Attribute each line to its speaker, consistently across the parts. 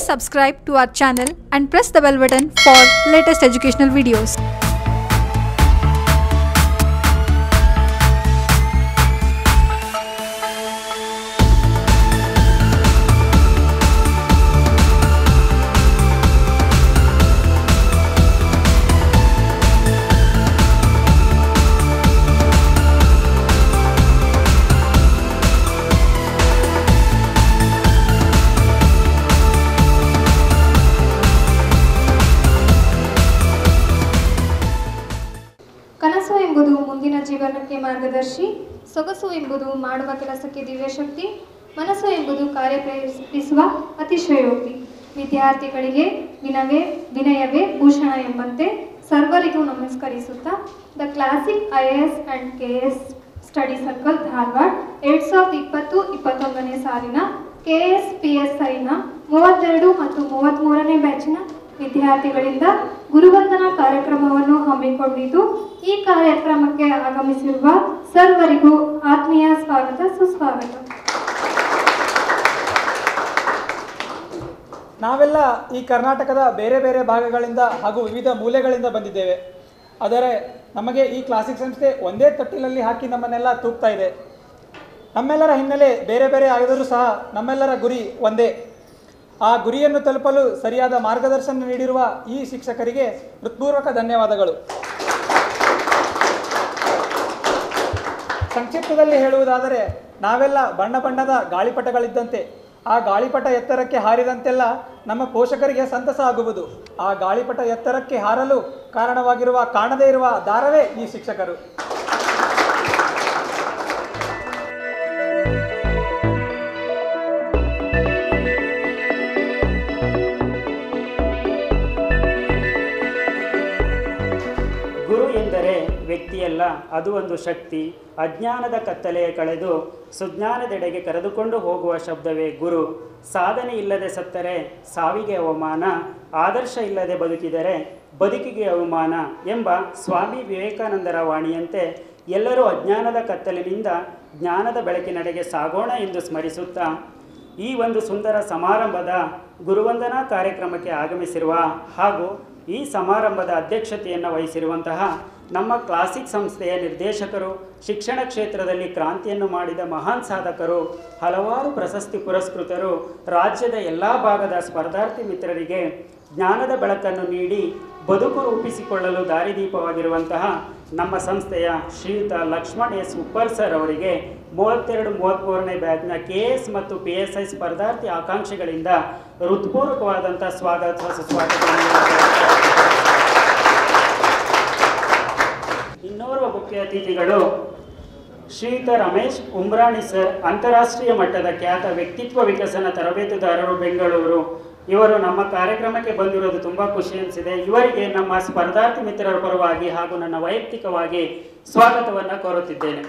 Speaker 1: subscribe to our channel and press the bell button for latest educational videos.
Speaker 2: ಕನಸು ಎಂಬುದು ಮುಂದಿನ ಜೀವನಕ್ಕೆ ಮಾರ್ಗದರ್ಶಿ ಸೊಗಸು ಎಂಬುದು ಮಾಡುವ ಕೆಲಸಕ್ಕೆ ದಿವ್ಯಶಕ್ತಿ ಮನಸ್ಸು ಎಂಬುದು ಕಾರ್ಯಪ್ರಯತ್ನಿಸುವ ಅತಿಶಯೋಕ್ತಿ ವಿದ್ಯಾರ್ಥಿಗಳಿಗೆ ವಿನವೇ ವಿನಯವೇ ಭೂಷಣ ಎಂಬಂತೆ ಸರ್ವರಿಗೂ ನಮಸ್ಕರಿಸುತ್ತಾ the classic I A S and K S study circle Dharwad ಎರಡು ಸಾವಿರದ ಇಪ್ಪತ್ತು ಇಪ್ಪತ್ತೊಂದನೇ ಸಾಲಿನ ಕೆ ಎಸ್ ಪಿ ಎಸ್ ಐನ ಮೂವತ್ತೆರಡು ಮತ್ತು ಮೂವತ್ತ್ಮೂರನೇ ಬ್ಯಾಚಿನ ವಿದ್ಯಾರ್ಥಿಗಳಿಂದ ಗುರುವಂದನಾ ಕಾರ್ಯಕ್ರಮವನ್ನು ಹಮ್ಮಿಕೊಂಡಿದ್ದು ಈ ಕಾರ್ಯಕ್ರಮಕ್ಕೆ ಆಗಮಿಸಿರುವ ಸರ್ವರಿಗೂ ಆತ್ಮೀಯ ಸ್ವಾಗತ ಸುಸ್ವಾಗತ
Speaker 3: ನಾವೆಲ್ಲ ಈ ಕರ್ನಾಟಕದ ಬೇರೆ ಬೇರೆ ಭಾಗಗಳಿಂದ ಹಾಗೂ ವಿವಿಧ ಮೂಲೆಗಳಿಂದ ಬಂದಿದ್ದೇವೆ ಆದರೆ ನಮಗೆ ಈ ಕ್ಲಾಸಿಕ್ ಸಂಸ್ಥೆ ಒಂದೇ ತಟ್ಟಿಲಲ್ಲಿ ಹಾಕಿ ನಮ್ಮನ್ನೆಲ್ಲ ತೂಗ್ತಾ ಇದೆ ನಮ್ಮೆಲ್ಲರ ಹಿನ್ನೆಲೆ ಬೇರೆ ಬೇರೆ ಆಗಿದರೂ ಸಹ ನಮ್ಮೆಲ್ಲರ ಗುರಿ ಒಂದೇ ಆ ಗುರಿಯನ್ನು ತಲುಪಲು ಸರಿಯಾದ ಮಾರ್ಗದರ್ಶನ ನೀಡಿರುವ ಈ ಶಿಕ್ಷಕರಿಗೆ ಹೃತ್ಪೂರ್ವಕ ಧನ್ಯವಾದಗಳು ಸಂಕ್ಷಿಪ್ತದಲ್ಲಿ ಹೇಳುವುದಾದರೆ ನಾವೆಲ್ಲ ಬಣ್ಣ ಬಣ್ಣದ ಗಾಳಿಪಟಗಳಿದ್ದಂತೆ ಆ ಗಾಳಿಪಟ ಎತ್ತರಕ್ಕೆ ಹಾರಿದಂತೆಲ್ಲ ನಮ್ಮ ಪೋಷಕರಿಗೆ ಸಂತಸ ಆಗುವುದು ಆ ಗಾಳಿಪಟ ಎತ್ತರಕ್ಕೆ ಹಾರಲು ಕಾರಣವಾಗಿರುವ ಕಾಣದೇ ಇರುವ ದಾರವೇ ಈ ಶಿಕ್ಷಕರು
Speaker 4: ಗುರು ಎಂದರೆ ವ್ಯಕ್ತಿಯಲ್ಲ ಅದು ಒಂದು ಶಕ್ತಿ ಅಜ್ಞಾನದ ಕತ್ತಲೆಯ ಕಳೆದು ಸುಜ್ಞಾನದೆಡೆಗೆ ಕರೆದುಕೊಂಡು ಹೋಗುವ ಶಬ್ದವೇ ಗುರು ಸಾಧನೆ ಇಲ್ಲದೆ ಸತ್ತರೆ ಸಾವಿಗೆ ಅವಮಾನ ಆದರ್ಶ ಇಲ್ಲದೆ ಬದುಕಿದರೆ ಬದುಕಿಗೆ ಅವಮಾನ ಎಂಬ ಸ್ವಾಮಿ ವಿವೇಕಾನಂದರ ವಾಣಿಯಂತೆ ಎಲ್ಲರೂ ಅಜ್ಞಾನದ ಕತ್ತಲಿನಿಂದ ಜ್ಞಾನದ ಬೆಳಕಿನೆಡೆಗೆ ಸಾಗೋಣ ಎಂದು ಸ್ಮರಿಸುತ್ತಾ ಈ ಒಂದು ಸುಂದರ ಸಮಾರಂಭದ ಗುರುವಂದನಾ ಕಾರ್ಯಕ್ರಮಕ್ಕೆ ಆಗಮಿಸಿರುವ ಹಾಗೂ ಈ ಸಮಾರಂಭದ ಅಧ್ಯಕ್ಷತೆಯನ್ನು ವಹಿಸಿರುವಂತಹ ನಮ್ಮ ಕ್ಲಾಸಿಕ್ ಸಂಸ್ಥೆಯ ನಿರ್ದೇಶಕರು ಶಿಕ್ಷಣ ಕ್ಷೇತ್ರದಲ್ಲಿ ಕ್ರಾಂತಿಯನ್ನು ಮಾಡಿದ ಮಹಾನ್ ಸಾಧಕರು ಹಲವಾರು ಪ್ರಶಸ್ತಿ ಪುರಸ್ಕೃತರು ರಾಜ್ಯದ ಎಲ್ಲ ಭಾಗದ ಸ್ಪರ್ಧಾರ್ಥಿ ಮಿತ್ರರಿಗೆ ಜ್ಞಾನದ ಬೆಳಕನ್ನು ನೀಡಿ ಬದುಕು ರೂಪಿಸಿಕೊಳ್ಳಲು ದಾರಿದೀಪವಾಗಿರುವಂತಹ ನಮ್ಮ ಸಂಸ್ಥೆಯ ಶ್ರೀಯುತ ಲಕ್ಷ್ಮಣ್ ಎಸ್ ಉಪ್ಪರ್ ಸರ್ ಅವರಿಗೆ ಮೂವತ್ತೆರಡು ಮೂವತ್ತ್ಮೂರನೇ ಬ್ಯಾಚ್ನ ಕೆ ಎಸ್ ಮತ್ತು ಪಿ ಎಸ್ ಐ ಸ್ಪರ್ಧಾರ್ಥಿ ಆಕಾಂಕ್ಷಿಗಳಿಂದ ಹೃತ್ಪೂರ್ವಕವಾದಂಥ ಸ್ವಾಗತ ಸುಸ್ವಾಗತ ಇನ್ನೋರ್ವ ಮುಖ್ಯ ಅತಿಥಿಗಳು ಶ್ರೀಯುತ ರಮೇಶ್ ಉಮ್ರಾಣಿ ಸರ್ ಅಂತಾರಾಷ್ಟ್ರೀಯ ಮಟ್ಟದ ಖ್ಯಾತ ವ್ಯಕ್ತಿತ್ವ ವಿಕಸನ ತರಬೇತುದಾರರು ಬೆಂಗಳೂರು ಇವರು ನಮ್ಮ ಕಾರ್ಯಕ್ರಮಕ್ಕೆ ಬಂದಿರೋದು ತುಂಬ ಖುಷಿ ಅನಿಸಿದೆ ಇವರಿಗೆ ನಮ್ಮ ಸ್ಪರ್ಧಾರ್ಥಿ ಮಿತ್ರರ ಪರವಾಗಿ ಹಾಗೂ ನನ್ನ ವೈಯಕ್ತಿಕವಾಗಿ ಸ್ವಾಗತವನ್ನು ಕೋರುತ್ತಿದ್ದೇನೆ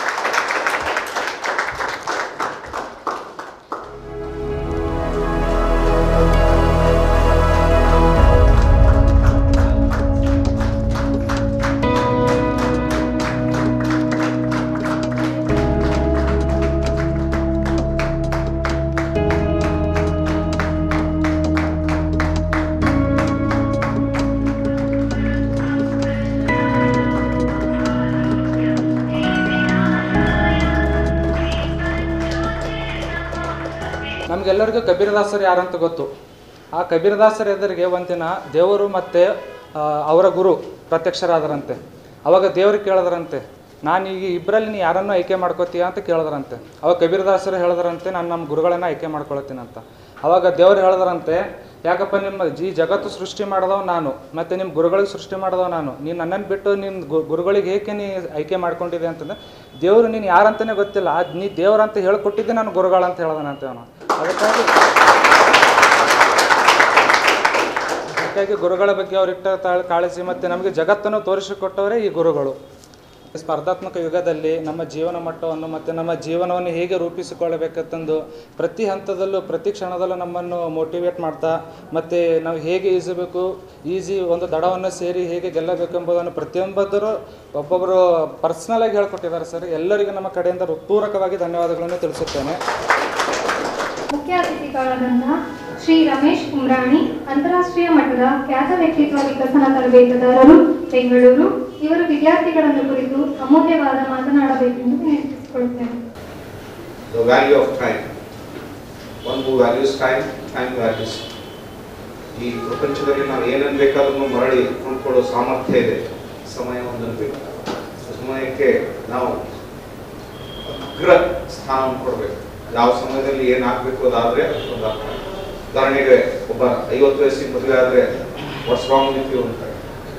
Speaker 5: ನಮಗೆಲ್ಲರಿಗೂ ಕಬೀರದಾಸರು ಯಾರಂತ ಗೊತ್ತು ಆ ಕಬೀರದಾಸರ ಎದುರಿಗೆ ಒಂದಿನ ದೇವರು ಮತ್ತು ಆ, ಅವರ ಗುರು ಪ್ರತ್ಯಕ್ಷರಾದರಂತೆ ಅವಾಗ ದೇವರು ಕೇಳಿದ್ರಂತೆ ನಾನು ಈಗ ಇಬ್ಬರಲ್ಲಿ ನೀ ಯಾರನ್ನು ಆಯ್ಕೆ ಮಾಡ್ಕೋತೀಯ ಅಂತ ಕೇಳಿದ್ರಂತೆ ಅವಾಗ ಕಬೀರದಾಸರು ಹೇಳಿದ್ರಂತೆ ನಾನು ನಮ್ಮ ಗುರುಗಳನ್ನು ಆಯ್ಕೆ ಮಾಡ್ಕೊಳ್ತೀನಿ ಅಂತ ಅವಾಗ ದೇವರು ಹೇಳಿದ್ರಂತೆ ಯಾಕಪ್ಪ ನಿಮ್ಮ ಈ ಜಗತ್ತು ಸೃಷ್ಟಿ ಮಾಡಿದವ ನಾನು ಮತ್ತು ನಿಮ್ಮ ಗುರುಗಳಿಗೆ ಸೃಷ್ಟಿ ಮಾಡಿದವ ನಾನು ನೀನು ನನ್ನನ್ನು ಬಿಟ್ಟು ನಿನ್ನ ಗು ಗುರುಗಳಿಗೆ ಏಕೆ ನೀ ಆಯ್ಕೆ ಮಾಡ್ಕೊಂಡಿದೆ ಅಂತಂದ್ರೆ ದೇವರು ನೀನು ಯಾರಂತಲೇ ಗೊತ್ತಿಲ್ಲ ಅದು ನೀ ದೇವ್ರಂತ ಹೇಳ್ಕೊಟ್ಟಿದ್ದೆ ನಾನು ಗುರುಗಳಂತ ಹೇಳ್ದನಂತೆ ಅವನು ಅದಕ್ಕಾಗಿ ಅದಕ್ಕಾಗಿ ಗುರುಗಳ ಬಗ್ಗೆ ಅವರಿಟ್ಟ ತಾಳ್ ಕಾಳಜಿ ಮತ್ತು ನಮಗೆ ಜಗತ್ತನ್ನು ತೋರಿಸಿಕೊಟ್ಟವರೇ ಈ ಗುರುಗಳು ಸ್ಪರ್ಧಾತ್ಮಕ ಯುಗದಲ್ಲಿ ನಮ್ಮ ಜೀವನ ಮಟ್ಟವನ್ನು ಮತ್ತು ನಮ್ಮ ಜೀವನವನ್ನು ಹೇಗೆ ರೂಪಿಸಿಕೊಳ್ಳಬೇಕಂತಂದು ಪ್ರತಿ ಹಂತದಲ್ಲೂ ಪ್ರತಿ ಕ್ಷಣದಲ್ಲೂ ನಮ್ಮನ್ನು ಮೋಟಿವೇಟ್ ಮಾಡ್ತಾ ಮತ್ತು ನಾವು ಹೇಗೆ ಈಜಬೇಕು ಈಜಿ ಒಂದು ದಡವನ್ನು ಸೇರಿ ಹೇಗೆ ಗೆಲ್ಲಬೇಕು ಎಂಬುದನ್ನು ಪ್ರತಿಯೊಬ್ಬರು ಒಬ್ಬೊಬ್ಬರು ಪರ್ಸ್ನಲಾಗಿ ಹೇಳ್ಕೊಟ್ಟಿದ್ದಾರೆ ಸರ್ ಎಲ್ಲರಿಗೂ ನಮ್ಮ ಕಡೆಯಿಂದ ಪೂರಕವಾಗಿ ಧನ್ಯವಾದಗಳನ್ನು ತಿಳಿಸುತ್ತೇನೆ
Speaker 2: ಮುಖ್ಯ ಅತಿಥಿಗಳಾದಂತಹ ಶ್ರೀ ರಮೇಶ್ ಉಮ್ರಾಣಿ ಅಂತಾರಾಷ್ಟ್ರೀಯ ಮಟ್ಟದ ಖ್ಯಾತ ವ್ಯಕ್ತಿತ್ವ ವಿಕಸನ ತರಬೇತುದಾರರು ಬೆಂಗಳೂರು ಇವರು ವಿದ್ಯಾರ್ಥಿಗಳನ್ನು ಕುರಿತು ಅಮೂಲ್ಯವಾದ ಮಾತನಾಡಬೇಕೆಂದು ವಿನಂತಿಸಿಕೊಳ್ಳುತ್ತೇನೆ
Speaker 6: the value of time. One who values time, time values. ಈ ಪ್ರಪಂಚದಲ್ಲಿ ನಾವು ಏನನ್ನು ಬೇಕಾದ್ರೂ ಮರಳಿ ಕೊಂಡ್ಕೊಳ್ಳೋ ಸಾಮರ್ಥ್ಯ ಇದೆ ಸಮಯ ಒಂದನ್ನು ಬೇಕು ಸಮಯಕ್ಕೆ ನಾವು ಅಗ್ರ ಸ್ಥಾನವನ್ನು ಕೊಡಬೇಕು ಯಾವ ಸಮಯದಲ್ಲಿ ಏನಾಗಬೇಕು ಅದಾದ್ರೆ ಅದೊಂದು ಅರ್ಥ ಉದಾಹರಣೆಗೆ ಒಬ್ಬ ಐವತ್ತು ವಯಸ್ಸಿಗೆ ಮದುವೆ ಆದರೆ ವಾಟ್ಸ್ ರಾಂಗ್ ವಿತ್ ಯು ಅಂತಾರೆ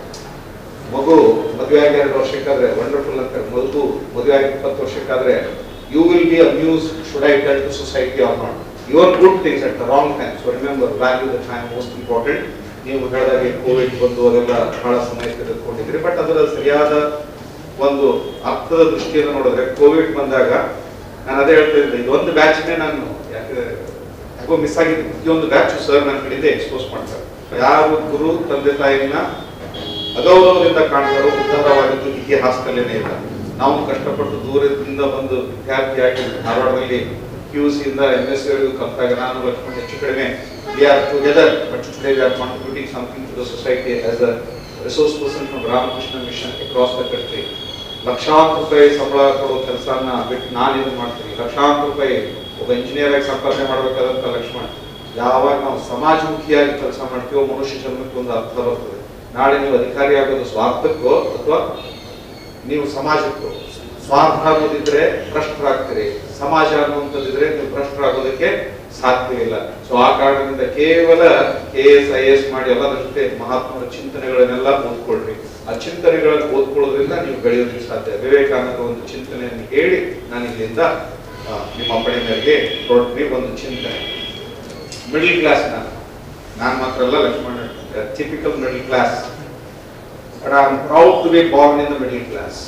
Speaker 6: ಮಗು ಮದುವೆ ಆಗಿ ಎರಡು ವರ್ಷಕ್ಕಾದ್ರೆ ವಂಡರ್ಫುಲ್ ಅಂತಾರೆ ಮಗು ಮದುವೆ ಆಗಿ ಇಪ್ಪತ್ತು ವರ್ಷಕ್ಕಾದ್ರೆ you will be amuse should I tell to society are not your good things at the wrong time so remember value the time most important ನೀವು ಹೇಳಿದಾಗೆ ಕೋವಿಡ್ ಬಂದು ಅದೆಲ್ಲ ಬಹಳ ಸಮಯ ತೆಗೆದುಕೊಂಡಿದ್ರಿ ಬಟ್ ಅದರ ಸರಿಯಾದ ಒಂದು ಅರ್ಥದ ದೃಷ್ಟಿಯಿಂದ ನೋಡಿದ್ರೆ ಕೋವಿಡ್ ಬಂದಾಗ ನಾನು ಅದೇ ಹೇಳ್ತಾ ಇದ್ದೆ ಇದೊಂದು ಬ್ಯಾಚ್ನೇ ನಾನು ಯಾಕೆ ಯಾಕೋ ಮಿಸ್ ಆಗಿದೆ ಪ್ರತಿಯೊಂದು ಬ್ಯಾಚ್ ಸರ್ ನನ್ನ ಕಡೆಯಿಂದ ಎಕ್ಸ್ಪೋಸ್ ಮಾಡ್ತಾರೆ ಯಾವ ಗುರು ತಂದೆ ತಾಯಿನ ಅಗೌರವದಿಂದ ಕಾಣ್ತಾರೋ ಉದ್ಧಾರವಾಗಿದ್ದು ಇತಿಹಾಸದಲ್ಲೇನೆ ಇಲ್ಲ ನಾವು ಕಷ್ಟಪಟ್ಟು ದೂರದಿಂದ ಬಂದು ವಿದ್ಯಾರ್ಥಿಯಾಗಿ ಧಾರವಾಡದಲ್ಲಿ ಪಿ ಯು ಸಿಯಿಂದ ಎಂ ಎಸ್ ವರೆಗೂ ಕಲಿತಾಗ ನಾನು ಲಕ್ಷ್ಮಣ್ ಹೆಚ್ಚು ಕಡಿಮೆ we are together but today we are contributing something to the society as a resource person from Ramakrishna Mission across the country ಲಕ್ಷಾಂತರ ರೂಪಾಯಿ ಸಂಬಳ ಕೊಡೋ ಕೆಲಸನ ಬಿಟ್ಟು ನಾನು ಇದು ಮಾಡ್ತೀನಿ ಲಕ್ಷಾಂತರ ರೂಪಾಯಿ ಒಬ್ಬ ಇಂಜಿನಿಯರ್ ಆಗಿ ಸಂಪಾದನೆ ಮಾಡಬೇಕಾದಂತ ಲಕ್ಷ್ಮಣ್ ಯಾವಾಗ ನಾವು ಸಮಾಜಮುಖಿಯಾಗಿ ಕೆಲಸ ಮಾಡ್ತೀವೋ ಮನುಷ್ಯ ಜನ್ಮಕ್ಕೆ ಒಂದು ಅರ್ಥ ಬರ್ತದೆ ನಾಳೆ ನೀವು ಅಧಿಕಾರಿ ಆಗೋದು ಸ್ವಾರ್ಥಕ್ಕೋ ಅಥವಾ ನೀವು ಸಮಾಜಕ್ಕೋ ಸ್ವಾರ್ಥ ಅನ್ನೋದಿದ್ರೆ ಭ್ರಷ್ಟರಾಗ್ತೀರಿ ಸಮಾಜ ಅನ್ನುವಂಥದ್ದಿದ್ರೆ ನೀವು ಭ್ರಷ್ಟರಾಗೋದಕ್ಕೆ ಸಾಧ್ಯವಿಲ್ಲ ಸೊ ಆ ಕಾರಣದಿಂದ ಕೇವಲ ಕೆ ಎಸ್ ಐ ಎಸ್ ಮಾಡಿ ಎಲ್ಲದರ ಜೊತೆ ಮಹಾತ್ಮರ ಚಿಂತನೆಗಳನ್ನೆಲ್ಲ ಓದ್ಕೊಳ್ರಿ ಆ ಚಿಂತನೆಗಳನ್ನು ಓದ್ಕೊಳ್ಳೋದ್ರಿಂದ ನೀವು ಬೆಳೆಯೋದಕ್ಕೆ ಸಾಧ್ಯ ವಿವೇಕಾನಂದ ಒಂದು ಚಿಂತನೆಯನ್ನು ಹೇಳಿ ನಾನು ಇಲ್ಲಿಂದ ಆ, ನಿಮ್ಮ ಅಪ್ಪಣೆ ಮೇರೆಗೆ ಹೊರಟ್ರಿ ಒಂದು ಚಿಂತನೆ ಮಿಡಲ್ ಕ್ಲಾಸ್ ನಾನು ನಾನು ಮಾತ್ರ ಅಲ್ಲ Lakshmana typical middle class. But I am proud to be born in the middle class.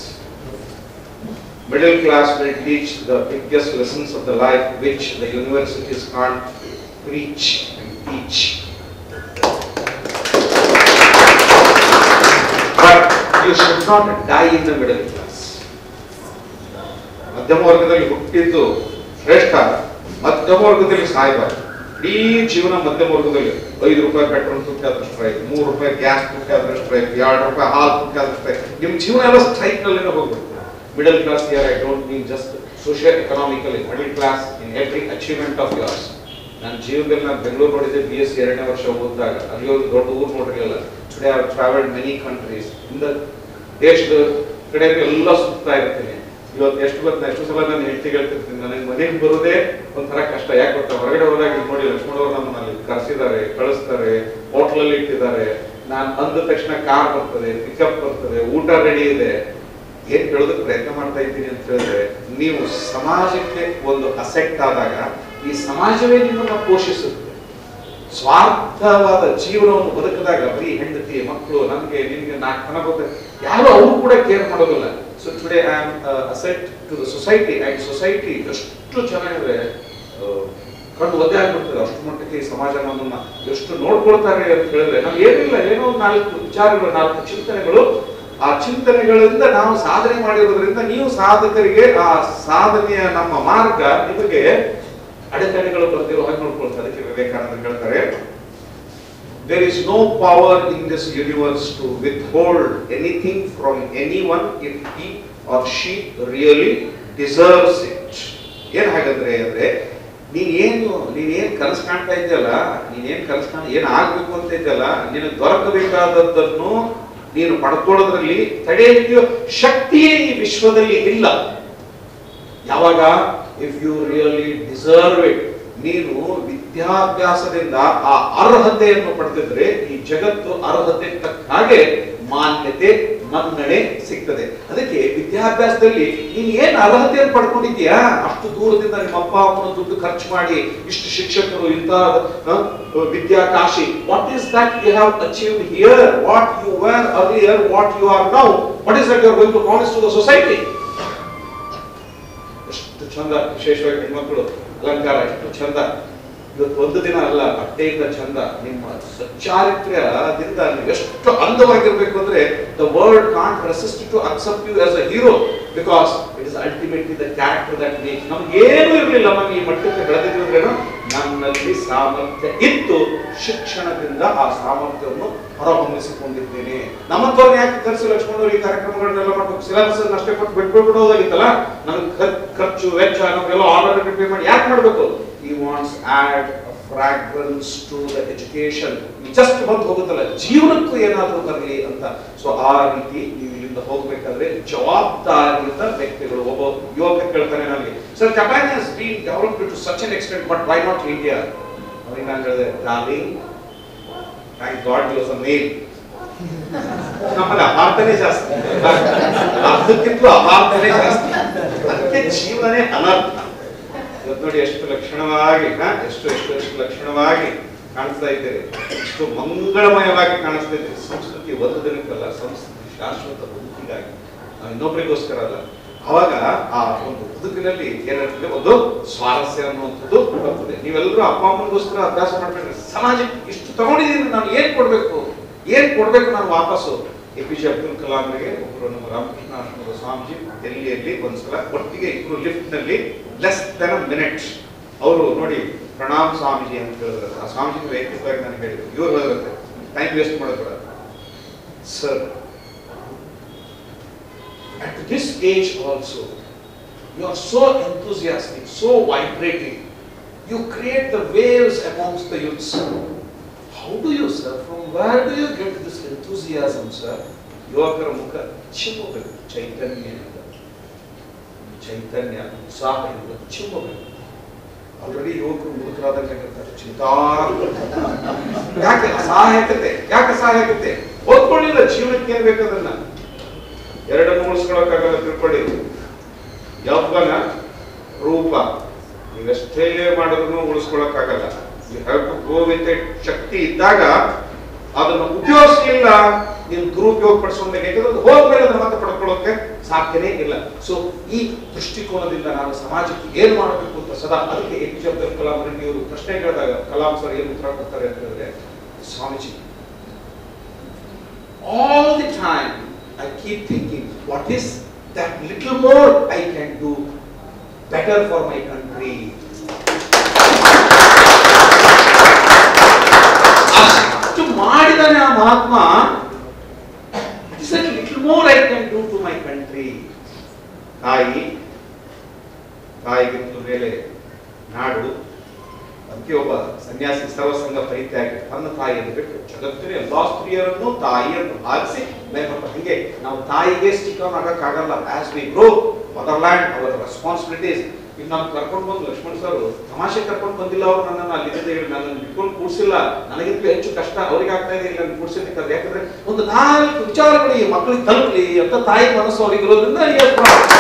Speaker 6: Middle class will teach the biggest lessons of the life which the universities can't preach and teach. But you should not die in the middle class. ಮಧ್ಯಮ ವರ್ಗದಲ್ಲಿ ಹುಟ್ಟಿದ್ದು ಶ್ರೇಷ್ಠ ಮಧ್ಯಮ ವರ್ಗದಲ್ಲಿ ಸಾಯಬಾರದು ಇಡೀ ಜೀವನ ಮಧ್ಯಮ ವರ್ಗದಲ್ಲಿ ಐದು ರೂಪಾಯಿ ಪೆಟ್ರೋಲ್ ತುಟ್ಟಿ ಆದ್ರೆ ಸ್ಟ್ರೈಕ್ ಮೂರು ರೂಪಾಯಿ ಗ್ಯಾಸ್ ತುಟ್ಟಿ ಆದ್ರೆ ಸ್ಟ್ರೈಕ್ ಎರಡು ರೂಪಾಯಿ ಹಾಲು ತುಟ್ಟಿ ಆದ್ರೆ ಸ್ಟ್ರೈಕ್ ನಿಮ್ ಜೀವನ ಎಲ್ಲ ಸ್ಟ್ರೈಕ್ ನಲ್ಲಿನೇ ಹೋಗ್ಬೇಕು middle class year I don't mean just social economically middle class in every achievement of yours ನನ್ನ ಜೀವನದಲ್ಲಿ ನಾನು ಬೆಂಗಳೂರು ನೋಡಿದ್ದೆ ಬಿ ಎಸ್ ಸಿ ಎರಡನೇ ವರ್ಷ ಓದಿದಾಗ ಅಲ್ಲಿ ಒಂದು ದೊಡ್ಡ ಊರು ನೋಡಿರಲಿಲ್ಲ today I travelled many countries ಇಂದ ದೇಶದ ಕಡೆ ಎಲ್ಲ ಸುತ್ತಾ ಇರ್ತೀನಿ ಇವತ್ತು ಎಷ್ಟು ಬಂದ ಎಷ್ಟು ಸಲ ನಾನು ಹೆಂಡತಿ ಹೇಳ್ತಿರ್ತೀನಿ ನನಗೆ ಮನೆಗೆ ಬರೋದೇ ಒಂಥರ ಕಷ್ಟ ಯಾಕೆ ಗೊತ್ತಾ ಹೊರಗಡೆ ಹೋದಾಗ ಇಲ್ಲಿ ನೋಡಿ ಲಕ್ಷ್ಮಣವ್ರು ನಮ್ಮನ್ನ ಅಲ್ಲಿ ಕರೆಸಿದ್ದಾರೆ ಕಳಿಸ್ತಾರೆ ಹೋಟ್ಲಲ್ಲಿ ಇಟ್ಟಿದ್ದಾರೆ ನಾನು ಅಂದ ತಕ್ಷಣ ಕಾರ್ ಬರ್ತದೆ ಪಿಕಪ್ ಬರ್ತದೆ ಊಟ ರೆಡಿ ಇದೆ ಏನ್ ಹೇಳೋದಕ್ಕೆ ಪ್ರಯತ್ನ ಮಾಡ್ತಾ ಇದ್ದೀನಿ ಅಂತ ಹೇಳಿದ್ರೆ ನೀವು ಸಮಾಜಕ್ಕೆ ಒಂದು ಅಸೆಕ್ಟ್ ಆದಾಗ ಈ ಸಮಾಜವೇ ನಿಮ್ಮನ್ನ ಪೋಷಿಸುತ್ತೆ ಸ್ವಾರ್ಥವಾದ ಜೀವನವನ್ನು ಬದುಕಿದಾಗ ಬರೀ ಹೆಂಡತಿ ಮಕ್ಕಳು ನನ್ಗೆ ನಿನ್ಗೆ ನಾಲ್ಕು ಹಣ ಬರ್ತದೆ ಯಾರು ಅವರು ಕೂಡ ಕೇರ್ ಮಾಡೋದಿಲ್ಲ so today I am asset to the society and society ಎಷ್ಟು ಚೆನ್ನಾಗಿದೆ ಆ, ಕಣ್ಣು ಒದ್ದೆ ಆಗ್ಬಿಡ್ತದೆ ಅಷ್ಟು ಮಟ್ಟಿಗೆ ಈ ಸಮಾಜ ನಮ್ಮನ್ನ ಎಷ್ಟು ನೋಡ್ಕೊಳ್ತಾರೆ ಅಂತ ಹೇಳಿದ್ರೆ ನಮ್ಗೆ ಏನಿಲ್ಲ ಏನೋ ಒಂದು ನಾಲ್ಕು ವಿಚಾರಗಳು ನಾಲ್ಕು ಚಿಂತನೆಗಳು ಆ ಚಿಂತನೆಗಳಿಂದ ನಾವು ಸಾಧನೆ ಮಾಡಿರೋದ್ರಿಂದ ನೀವು ಸಾಧಕರಿಗೆ ಆ ಸಾಧನೆಯ ನಮ್ಮ ಮಾರ್ಗ ನಿಮಗೆ ಅಡೆತಡೆಗಳು ಬರ್ತಿರೋ ಹಾಗೆ ನೋಡ್ಕೊಳ್ತಾರೆ ಅದಕ್ಕೆ ವಿವೇಕಾನಂದ ಹೇಳ್ತಾರೆ There is no power in this universe to withhold anything from anyone if he or she really deserves it. ಏನ್ ಹಾಗಾದ್ರೆ ಅಂದ್ರೆ ನೀನ್ ಏನು ನೀನ್ ಏನ್ ಕನಸು ಕಾಣ್ತಾ ಇದ್ದಲ್ಲ ನೀನ್ ಏನ್ ಕನಸು ಕಾಣ ಏನ್ ಆಗ್ಬೇಕು ಅಂತ ಇದ್ದಲ್ಲ ನಿನಗೆ ದೊರಕಬೇಕಾದದ್ದನ್ನು ನೀನು ಪಡ್ಕೊಳ್ಳೋದ್ರಲ್ಲಿ ತಡೆಯಲಿಕ್ಕೆ ಶಕ್ತಿಯೇ ಈ ವಿಶ್ವದಲ್ಲಿ ಇಲ್ಲ ಯಾವಾಗ if you really deserve it ನೀನು ವಿದ್ಯಾಭ್ಯಾಸದಿಂದ ಆ ಅರ್ಹತೆಯನ್ನು ಪಡೆದಿದ್ರೆ ಈ ಜಗತ್ತು ಅರ್ಹತೆ ತಕ್ಕ ಹಾಗೆ ಮಾನ್ಯತೆ ಮನ್ನಣೆ ಸಿಗ್ತದೆ ಅದಕ್ಕೆ ವಿದ್ಯಾಭ್ಯಾಸದಲ್ಲಿ ನೀನು ಏನ್ ಅರ್ಹತೆಯನ್ನು ಪಡ್ಕೊಂಡಿದ್ಯಾ ಅಷ್ಟು ದೂರದಿಂದ ನಿಮ್ಮ ಅಪ್ಪ ಅಮ್ಮನ ದುಡ್ಡು ಖರ್ಚು ಮಾಡಿ ಇಷ್ಟು ಶಿಕ್ಷಕರು ಇಂಥ ಆ, Vidyakashi what is that you have achieved here what you were earlier what you are now what is that you are going to promise to the society ಎಷ್ಟು ಚಂದ ವಿಶೇಷವಾಗಿ ಹೆಣ್ಮಕ್ಳು ಅಲಂಕಾರ ಎಷ್ಟು ಚಂದ ಇವತ್ತು ಒಂದು ದಿನ ಅಲ್ಲ ಬಟ್ಟೆಯಿಂದ ಚಂದ ನಿಮ್ಮ ಸಚ್ಚಾರಿತ್ರ್ಯದಿಂದ ನೀವು ಎಷ್ಟು ಅಂದವಾಗಿರ್ಬೇಕು ಅಂದ್ರೆ the world can't resist to accept you as a hero because it is ultimately the character that make ನಮ್ಗೆ ಏನೂ ಇರಲಿಲ್ಲ ನಮಗೆ ಈ ಮಟ್ಟಕ್ಕೆ ಬೆಳೆದಿದ್ವಿ ಅಂದ್ರೇನು ನಮ್ಮ ನನ್ನಲ್ಲಿ ಸಾಮರ್ಥ್ಯ ಇತ್ತು ಶಿಕ್ಷಣದಿಂದ ಆ ಸಾಮರ್ಥ್ಯವನ್ನು ಹೊರಹೊಮ್ಮಿಸಿಕೊಂಡಿದ್ದೇನೆ ನಮ್ಮಂತವ್ರನ್ನ ಯಾಕೆ ಕರೆಸಿ ಲಕ್ಷ್ಮಣವ್ರು ಈ ಕಾರ್ಯಕ್ರಮಗಳನ್ನೆಲ್ಲ ಮಾಡ್ಬೇಕು ಸಿಲೆಬಸ್ ಅಷ್ಟೇ ಕೊಟ್ಟು ಬಿಟ್ಬಿಡ್ಬೋದಾಗಿತ್ತಲ್ಲ ನನಗೆ ಖರ್- ಖರ್ಚು ವೆಚ್ಚ ನಮಗೆಲ್ಲ ಆರ್ಡರ್ ಪೇಮೆಂಟ್ ಯಾಕೆ ಮಾಡಬೇಕು ಈ wants add fragrance to the education just ಬಂದು ಹೋಗುತ್ತಲ್ಲ ಜೀವನಕ್ಕೂ ಏನಾದರೂ ಬರಲಿ ಅಂತ ಸೊ ಆ ರೀತಿ ನೀವು ಇಲ್ಲಿಂದ ಹೋಗ್ಬೇಕಾದ್ರೆ ಜವಾಬ್ದಾರಿಯುತ ವ್ಯಕ್ತಿಗಳು ಒಬ್ಬ ಯುವಕ ಕೇಳ್ತಾನೆ ನನಗೆ sir Japan has been developed to such an extent but why not India ಅವ್ರಿಗೆ ನಾನು ಹೇಳಿದೆ darling thank God use a mail ನಮ್ಮಲ್ಲಿ ಅಪಾರ್ಥನೆ ಜಾಸ್ತಿ ಅರ್ಥಕ್ಕಿಂತಲೂ ಅಪಾರ್ಥನೆ ಜಾಸ್ತಿ ಅದಕ್ಕೆ ಜೀವನನೇ ಅನರ್ಥ ಇವತ್ತು ನೋಡಿ ಎಷ್ಟು ಲಕ್ಷಣವಾಗಿ ಹಾ, ಎಷ್ಟು ಎಷ್ಟು ಎಷ್ಟು ಲಕ್ಷಣವಾಗಿ ಕಾಣಿಸ್ತಾ ಇದ್ದೀರಿ ಎಷ್ಟು ಮಂಗಳಮಯವಾಗಿ ಕಾಣಿಸ್ತಾ ಇದ್ದೀರಿ ಸಂಸ್ಕೃತಿ ಒಂದು ದಿನಕ್ಕಲ್ಲ ಸಂಸ್ಕೃತಿ ಶಾಶ್ವತ ಬದುಕಿಗಾಗಿ ನಾವು ಇನ್ನೊಬ್ಬರಿಗೋಸ್ಕರ ಅಲ್ಲ ಅವಾಗ ಆ ಒಂದು ಬದುಕಿನಲ್ಲಿ ಏನಿರ್ತದೆ ಒಂದು ಸ್ವಾರಸ್ಯ ಅನ್ನುವಂಥದ್ದು ಬರ್ತದೆ ನೀವೆಲ್ಲರೂ ಅಪ್ಪ ಅಮ್ಮನಿಗೋಸ್ಕರ ಅಭ್ಯಾಸ ಮಾಡ್ಬೇಡ್ರಿ ಸಮಾಜಕ್ಕೆ ಇಷ್ಟು ತಗೊಂಡಿದ್ದೀನಿ ನಾನು ಏನ್ ಕೊಡ್ಬೇಕು ಏನ್ ಕೊಡ್ಬೇಕು ನಾನು ವಾಪಸ್ಸು ಎ ಪಿ ಜೆ ಅಬ್ದುಲ್ ಕಲಾಂರಿಗೆ ಒಬ್ಬರು ನಮ್ಮ ರಾಮಕೃಷ್ಣ ಆಶ್ರಮದ ಸ್ವಾಮೀಜಿ ಡೆಲ್ಲಿಯಲ್ಲಿ ಒಂದ್ಸಲ ಒಟ್ಟಿಗೆ ಇಬ್ಬರು ಲಿಫ್ಟ್ ನಲ್ಲಿ ಲೆಸ್ ದೆನ್ ಅ ಮಿನಿಟ್ ಅವರು ನೋಡಿ ಪ್ರಣಾಮ್ ಸ್ವಾಮೀಜಿ ಅಂತ ಹೇಳಿದ್ರೆ ಆ ಸ್ವಾಮೀಜಿ ವೈಯಕ್ತಿಕವಾಗಿ ನನಗೆ ಹೇಳಿದ್ರು ಇವ್ರು ಹೇಳಿದ್ರೆ ಟೈಮ್ ವೇಸ್ಟ್ ಮಾಡೋದ್ರ sir at this age also you are so enthusiastic so vibrating you create the waves amongst the youths how do you sir from where do you get this enthusiasm sir ಯುವಕರ ಮುಖ ಚಿಮ್ಮಬೇಕು ಚೈತನ್ಯದಿಂದ ಚೈತನ್ಯ ಉತ್ಸಾಹದಿಂದ ಚಿಮ್ಮಬೇಕು already ಯುವಕರು ಮುದುಕರಾದಂಗೆ ಆಗಿರ್ತಾರೆ ಚಿಂತಾ ಯಾಕೆ ಅಸಹಾಯಕತೆ ಯಾಕೆ ಅಸಹಾಯಕತೆ ಓದ್ಕೊಳ್ಳಿಲ್ಲ ಜೀವನಕ್ಕೆ ಏನ್ ಬೇಕದನ್ನ ಎರಡನ್ನು ಉಳಿಸ್ಕೊಳಕ್ಕಾಗಲ್ಲ ತಿಳ್ಕೊಳ್ಳಿ ಯೌವನ ರೂಪ ನೀವೆಷ್ಟೇ ಮಾಡಿದ್ರು ಉಳಿಸ್ಕೊಳಕ್ಕಾಗಲ್ಲ you have to go with ಶಕ್ತಿ ಇದ್ದಾಗ ಅದನ್ನು ಉಪಯೋಗಿಸಲಿಲ್ಲ ನೀವು ದುರುಪಯೋಗ ಪಡಿಸೋದ್ಮೇಲೆ ಯಾಕಂದ್ರೆ ಅದು ಹೋದ್ಮೇಲೆ ಅದನ್ನ ಮತ್ತೆ ಪಡ್ಕೊಳ್ಳೋಕೆ ಸಾಧ್ಯನೇ ಇಲ್ಲ ಸೊ ಈ ದೃಷ್ಟಿಕೋನದಿಂದ ನಾನು ಸಮಾಜಕ್ಕೆ ಏನ್ ಮಾಡಬೇಕು ಅಂತ ಸದಾ ಅದಕ್ಕೆ A P J Abdul Kalam Reddy ಅವರು ಪ್ರಶ್ನೆ ಕೇಳಿದಾಗ ಕಲಾಂ ಸರ್ ಏನು ಉತ್ತರ ಕೊಡ್ತಾರೆ ಅಂತ ಹೇಳಿದ್ರೆ Swamiji all the time I keep thinking, what is that little more I can do better for my country? ಅಷ್ಟು ಮಾಡಿದಾನೆ ಆ ಮಹಾತ್ಮ little more I can do to my country ತಾಯಿ ತಾಯಿಗಿಂತ ಮೇಲೆ ನಾಡು ಅದಕ್ಕೆ ಒಬ್ಬ ಸನ್ಯಾಸಿ ಸರ್ವಸಂಗ ಪರಿತ್ಯಾಗಿ ತನ್ನ ತಾಯಿಯನ್ನು ಬಿಟ್ಟು ಜಗತ್ತಿನ ಎಲ್ಲಾ ಸ್ತ್ರೀಯರನ್ನು ತಾಯಿಯನ್ನು ಭಾಗಿಸಿ ಮೇಲ್ಪಟ್ಟ ಹಂಗೆ ನಾವು ತಾಯಿಗೆ ಸ್ಟಿಕ್ ಆನ್ ಆಗಕ್ಕಾಗಲ್ಲ as we grow motherland our responsibilities ಈಗ ನಾನು ಕರ್ಕೊಂಡು ಬಂದು ಲಕ್ಷ್ಮಣ್ ಸರ್ ತಮಾಷೆ ಕರ್ಕೊಂಡು ಬಂದಿಲ್ಲ ಅವ್ರು ನನ್ನನ್ನು ಅಲ್ಲಿಂದ ಹೇಳಿ ನನ್ನನ್ನು ಬಿಟ್ಕೊಂಡು ಕೂಡಿಸಿಲ್ಲ ನನಗಿಂತ ಹೆಚ್ಚು ಕಷ್ಟ ಅವ್ರಿಗೆ ಆಗ್ತಾ ಇದೆ ಇಲ್ಲ ಕೂಡಿಸಿದ್ದಕ್ಕೆ ಯಾಕಂದ್ರೆ ಒಂದು ನಾಲ್ಕು ವಿಚಾರಗಳು ಈ ಮಕ್ಕಳಿಗೆ ತಲುಪಲಿ ಅಂತ ತಾಯಿ ಮನಸ್ಸು ಅವ್ರಿಗೆ ಇರೋದ್ರಿಂದ yes,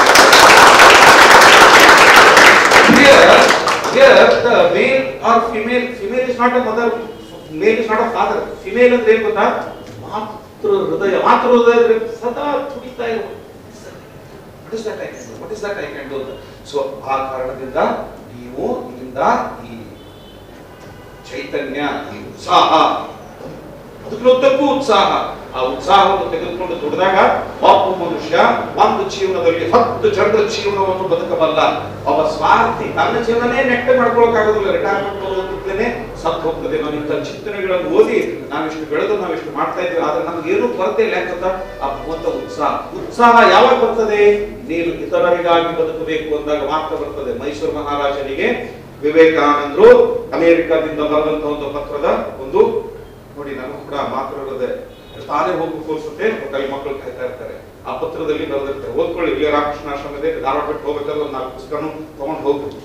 Speaker 6: Here, here the male or female, female is not a mother, male is not a father. Female ಅಂದ್ರೆ ಏನ್ ಗೊತ್ತಾ ಮಾತೃ ಹೃದಯ ಮಾತೃ ಹೃದಯ ಅಂದ್ರೆ ಸದಾ ತುಡಿತಾ ಇರುವ what is that I can what is that I can do so ಆ ಕಾರಣದಿಂದ ನೀವು ಇಲ್ಲಿಂದ ಈ ಚೈತನ್ಯ ಈ ಉತ್ಸಾಹ ಅದಕ್ಕಿಂತಕ್ಕೂ ಉತ್ಸಾಹ ಆ ಉತ್ಸಾಹವನ್ನು ತೆಗೆದುಕೊಂಡು ದುಡಿದಾಗ ಒಬ್ಬ ಮನುಷ್ಯ ಒಂದು ಜೀವನದಲ್ಲಿ ಹತ್ತು ಜನರ ಜೀವನವನ್ನು ಬದುಕಬಲ್ಲ ಒಬ್ಬ ಸ್ವಾರ್ಥಿ ತನ್ನ ಜೀವನನೇ ನೆಟ್ಟೆ ಮಾಡ್ಕೊಳಕ್ಕಾಗೋದಿಲ್ಲ ರಿಟೈರ್ಮೆಂಟ್ ಹೋಗುತ್ತೇನೆ ಸತ್ತು ಹೋಗ್ತದೆ ನಾನು ಇಂಥ ಚಿಂತನೆಗಳನ್ನು ಓದಿ ನಾವಿಷ್ಟು ಬೆಳೆದು ನಾವಿಷ್ಟು ಮಾಡ್ತಾ ಇದ್ದೀವಿ ಆದ್ರೆ ನಮ್ಗೆ ಏನು ಕೊರತೆ ಇಲ್ಲ ಯಾಕಂತ ಆ ಭಗವಂತ ಉತ್ಸಾಹ ಉತ್ಸಾಹ ಯಾವಾಗ ಬರ್ತದೆ ನೀನು ಇತರರಿಗಾಗಿ ಬದುಕಬೇಕು ಅಂದಾಗ ಮಾತ್ರ ಬರ್ತದೆ ಮೈಸೂರು ಮಹಾರಾಜನಿಗೆ ವಿವೇಕಾನಂದರು ಅಮೆರಿಕದಿಂದ ಬರೆದಂತ ಒಂದು ಪತ್ರದ ಒಂದು ನೋಡಿ ನನಗೂ ಕೂಡ ಮಾತಾಡೋದೆ ತಾನೇ ಹೋಗ್ಬೇಕು ಅನ್ಸುತ್ತೆ ಅಲ್ಲಿ ಮಕ್ಕಳು ಕಾಯ್ತಾ ಇರ್ತಾರೆ ಆ ಪತ್ರದಲ್ಲಿ ಬರೆದಿರ್ತಾರೆ ಓದ್ಕೊಳ್ಳಿ ಇಲ್ಲಿ ರಾಮಕೃಷ್ಣ ಆಶ್ರಮ ಇದೆ ಧಾರವಾಡ ಬಿಟ್ಟು ಹೋಗ್ಬೇಕಾದ್ರೆ ಒಂದು ನಾಲ್ಕು ಪುಸ್ತಕನು ತಗೊಂಡು ಹೋಗ್ಬೇಕು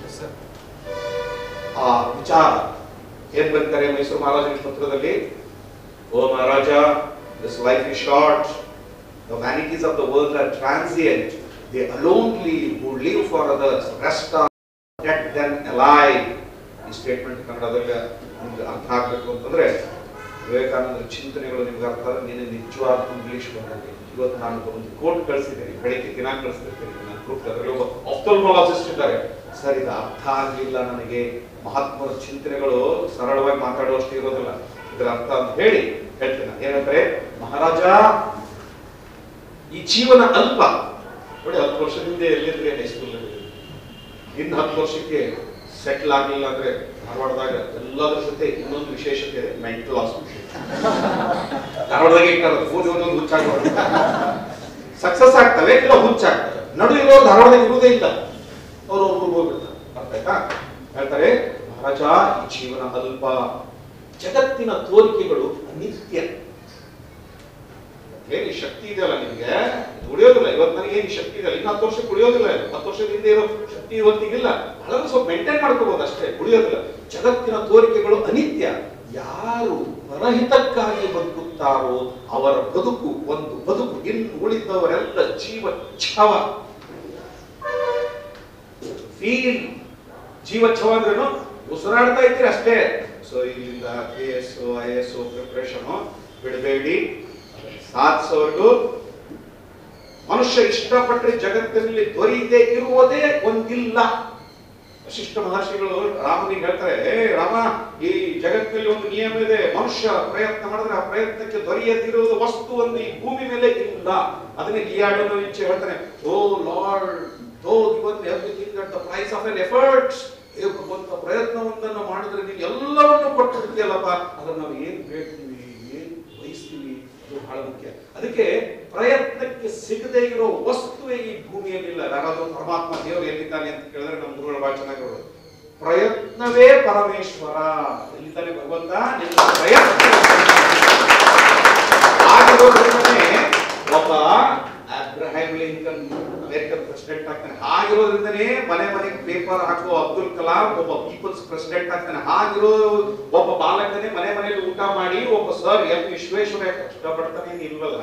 Speaker 6: ಆ ವಿಚಾರ ಏನ್ ಬರ್ತಾರೆ ಮೈಸೂರು ಮಹಾರಾಜನ ಪತ್ರದಲ್ಲಿ O Maharaja this life is short the vanities of the world are transient they alone who live for others rest dead than alive ಈ ಸ್ಟೇಟ್ಮೆಂಟ್ ಕನ್ನಡದಲ್ಲಿ ನಿಮ್ಗೆ ಅರ್ಥ ಆಗ್ಬೇಕು ಅಂತಂದ್ರೆ ವಿವೇಕಾನಂದರ ಚಿಂತನೆಗಳು ನಿಮ್ಗೆ ಅರ್ಥ ಆದ್ರೆ ನೀನು ನಿಜವಾದ ಇಂಗ್ಲಿಷ್ ಬಂದಲ್ಲಿ ಇವತ್ತು ನಾನು ಒಂದು ಕೋಟ್ ಕಳಿಸಿದ್ದೇನೆ ಬೆಳಿಗ್ಗೆ ದಿನ ಕಳಿಸ್ತಿರ್ತೀನಿ ನನ್ನ ಗ್ರೂಪ್ ಅದರಲ್ಲಿ ಒಬ್ಬ ಆಫ್ಥಲ್ಮಾಲಜಿಸ್ಟ್ ಇದ್ದಾರೆ ಸರ್ ಇದು ಅರ್ಥ ಆಗಲಿಲ್ಲ ನನಗೆ ಮಹಾತ್ಮರ ಚಿಂತನೆಗಳು ಸರಳವಾಗಿ ಮಾತಾಡುವಷ್ಟು ಇರೋದಿಲ್ಲ ಇದರ ಅರ್ಥ ಅಂತ ಹೇಳಿ ಹೇಳ್ತೀನಿ ನಾನು. ಏನಂದ್ರೆ ಮಹಾರಾಜ ಈ ಜೀವನ ಅಲ್ಪ ನೋಡಿ ಹತ್ತು ವರ್ಷದ ಹಿಂದೆ ಎಲ್ಲಿದ್ರೆ ಹೈಸ್ಕೂಲ್ ಇನ್ನು ಹತ್ತು ವರ್ಷಕ್ಕೆ ಸೆಟ್ಲ್ ಆಗಲಿಲ್ಲ ಅಂದ್ರೆ ಧಾರವಾಡದಾಗ ಎಲ್ಲದ್ರ ಜೊತೆ ಇನ್ನೊಂದು ವಿಶೇಷತೆ ಇದೆ ಮೆಂಟಲ್ ಹಾಸ್ಪಿಟಲ್ ಧಾರವಾಡದಾಗ ಇಟ್ಟಾರ ಫೋನ್ ಒಂದೊಂದು ಹುಚ್ಚಾಗಿ ಸಕ್ಸಸ್ ಆಗ್ತವೆ ಇಲ್ಲ ಹುಚ್ಚಾಗ್ತವೆ ನಡು ಇರೋರು ಧಾರವಾಡದಾಗ ಇರುವುದೇ ಇಲ್ಲ ಅವ್ರು ಒಬ್ರು ಹೋಗ್ಬಿಡ್ತಾರೆ ಅರ್ಥ ಆಯ್ತಾ ಹೇಳ್ತಾರೆ ಮಹಾರಾಜ ಈ ಜೀವನ ಅಲ್ಪ ಜಗತ್ತಿನ ತೋರಿಕೆಗಳು ನಿತ್ಯ ಏನು ಈ ಶಕ್ತಿ ಇದೆಯಲ್ಲ ನಿಮಗೆ ಇದು ಉಳಿಯೋದಿಲ್ಲ ಇವತ್ತು ನನಗೆ ಏನು ಶಕ್ತಿ ಇದೆ ಇನ್ನು ಹತ್ತು ವರ್ಷಕ್ಕೆ ಉಳಿಯೋದಿಲ್ಲ ಇದು. ಹತ್ತು ವರ್ಷದ ಹಿಂದೆ ಇರೋ ಶಕ್ತಿ ಇವತ್ತಿಗಿಲ್ಲ ಬಹಳ ಸ್ವಲ್ಪ ಮೇಂಟೈನ್ ಮಾಡ್ಕೋಬಹುದು ಅಷ್ಟೇ ಉಳಿಯೋದಿಲ್ಲ ಜಗತ್ತಿನ ತೋರಿಕೆಗಳು ಅನಿತ್ಯ ಯಾರು ಪರಹಿತಕ್ಕಾಗಿ ಬದುಕುತ್ತಾರೋ ಅವರ ಬದುಕು ಒಂದು ಬದುಕು ಇನ್ನು ಉಳಿದವರೆಲ್ಲ ಜೀವ ಛವ ಫೀಲ್ ಜೀವ ಛವ ಅಂದ್ರೇನು ಉಸಿರಾಡ್ತಾ ಇದ್ದೀರಿ ಅಷ್ಟೇ ಸೊ ಇಲ್ಲಿಂದ K S I S preparation ಬಿಡಬೇಡಿ ಸಾಧಿಸೋರ್ಗು ಮನುಷ್ಯ ಇಷ್ಟಪಟ್ಟರೆ ಜಗತ್ತಿನಲ್ಲಿ ದೊರೆಯದೆ ಇರುವುದೇ ಒಂದಿಲ್ಲ ವಶಿಷ್ಠ ಮಹರ್ಷಿಗಳು ರಾಮನಿಗೆ ಹೇಳ್ತಾರೆ ಏ ರಾಮ ಈ ಜಗತ್ತಿನಲ್ಲಿ ಒಂದು ನಿಯಮ ಇದೆ ಮನುಷ್ಯ ಪ್ರಯತ್ನ ಮಾಡಿದ್ರೆ ಆ ಪ್ರಯತ್ನಕ್ಕೆ ದೊರೆಯದಿರುವುದು ವಸ್ತು ಒಂದು ಈ ಭೂಮಿ ಮೇಲೆ ಇಲ್ಲ ಅದನ್ನೇ ಲಿಯಾಡೋನು ಇಚ್ಛೆ ಹೇಳ್ತಾನೆ O Lord thou given everything at the price of an efforts ಏ ಭಗವಂತ ಪ್ರಯತ್ನವೊಂದನ್ನು ಮಾಡಿದ್ರೆ ನೀನು ಎಲ್ಲವನ್ನು ಕೊಟ್ಟಿರ್ತೀಯಲ್ಲಪ್ಪ ಅದನ್ನ ನಾವು ಏನ್ ಬೇಡ್ತೀವಿ ಏನ್ ಬಯಸ್ತೀವಿ ಅದು ಬಹಳ ಮುಖ್ಯ ಅದಕ್ಕೆ ಪ್ರಯತ್ನಕ್ಕೆ ಸಿಗದೇ ಇರೋ ವಸ್ತುವೇ ಈ ಭೂಮಿಯಲ್ಲಿಲ್ಲ ಯಾರಾದ್ರೂ ಪರಮಾತ್ಮ ದೇವರು ಎಲ್ಲಿದ್ದಾನೆ ಅಂತ ಕೇಳಿದ್ರೆ ನಮ್ಮ ಗುರುಗಳ ಬಹಳ ಚೆನ್ನಾಗಿ ಹೇಳೋದು ಪ್ರಯತ್ನವೇ ಪರಮೇಶ್ವರ ಎಲ್ಲಿದ್ದಾನೆ ಭಗವಂತ ನಿನ್ನ ಪ್ರಯತ್ನ ಆಗಿರೋದ್ರಿಂದನೇ ಒಬ್ಬ ಅಬ್ರಹಾಂ ಲಿಂಕನ್ ಅಮೆರಿಕನ್ ಪ್ರೆಸಿಡೆಂಟ್ ಆಗ್ತಾನೆ ಹಾಗಿರೋದ್ರಿಂದನೇ ಮನೆ ಮನೆಗೆ ಪೇಪರ್ ಹಾಕುವ ಅಬ್ದುಲ್ ಕಲಾಂ ಒಬ್ಬ ಪೀಪಲ್ಸ್ ಪ್ರೆಸಿಡೆಂಟ್ ಆಗ್ತಾನೆ ಹಾಗಿರೋ ಒಬ್ಬ ಬಾಲಕನೇ ಮನೆ ಮನೆಯಲ್ಲಿ ಊಟ ಮಾಡಿ ಒಬ್ಬ ಸರ್ ಎಂ ವಿಶ್ವೇಶ್ವರಯ್ಯ ಕಷ್ಟಪಡ್ತಾನೆ ಏನ್ ಇಲ್ವಲ್ಲ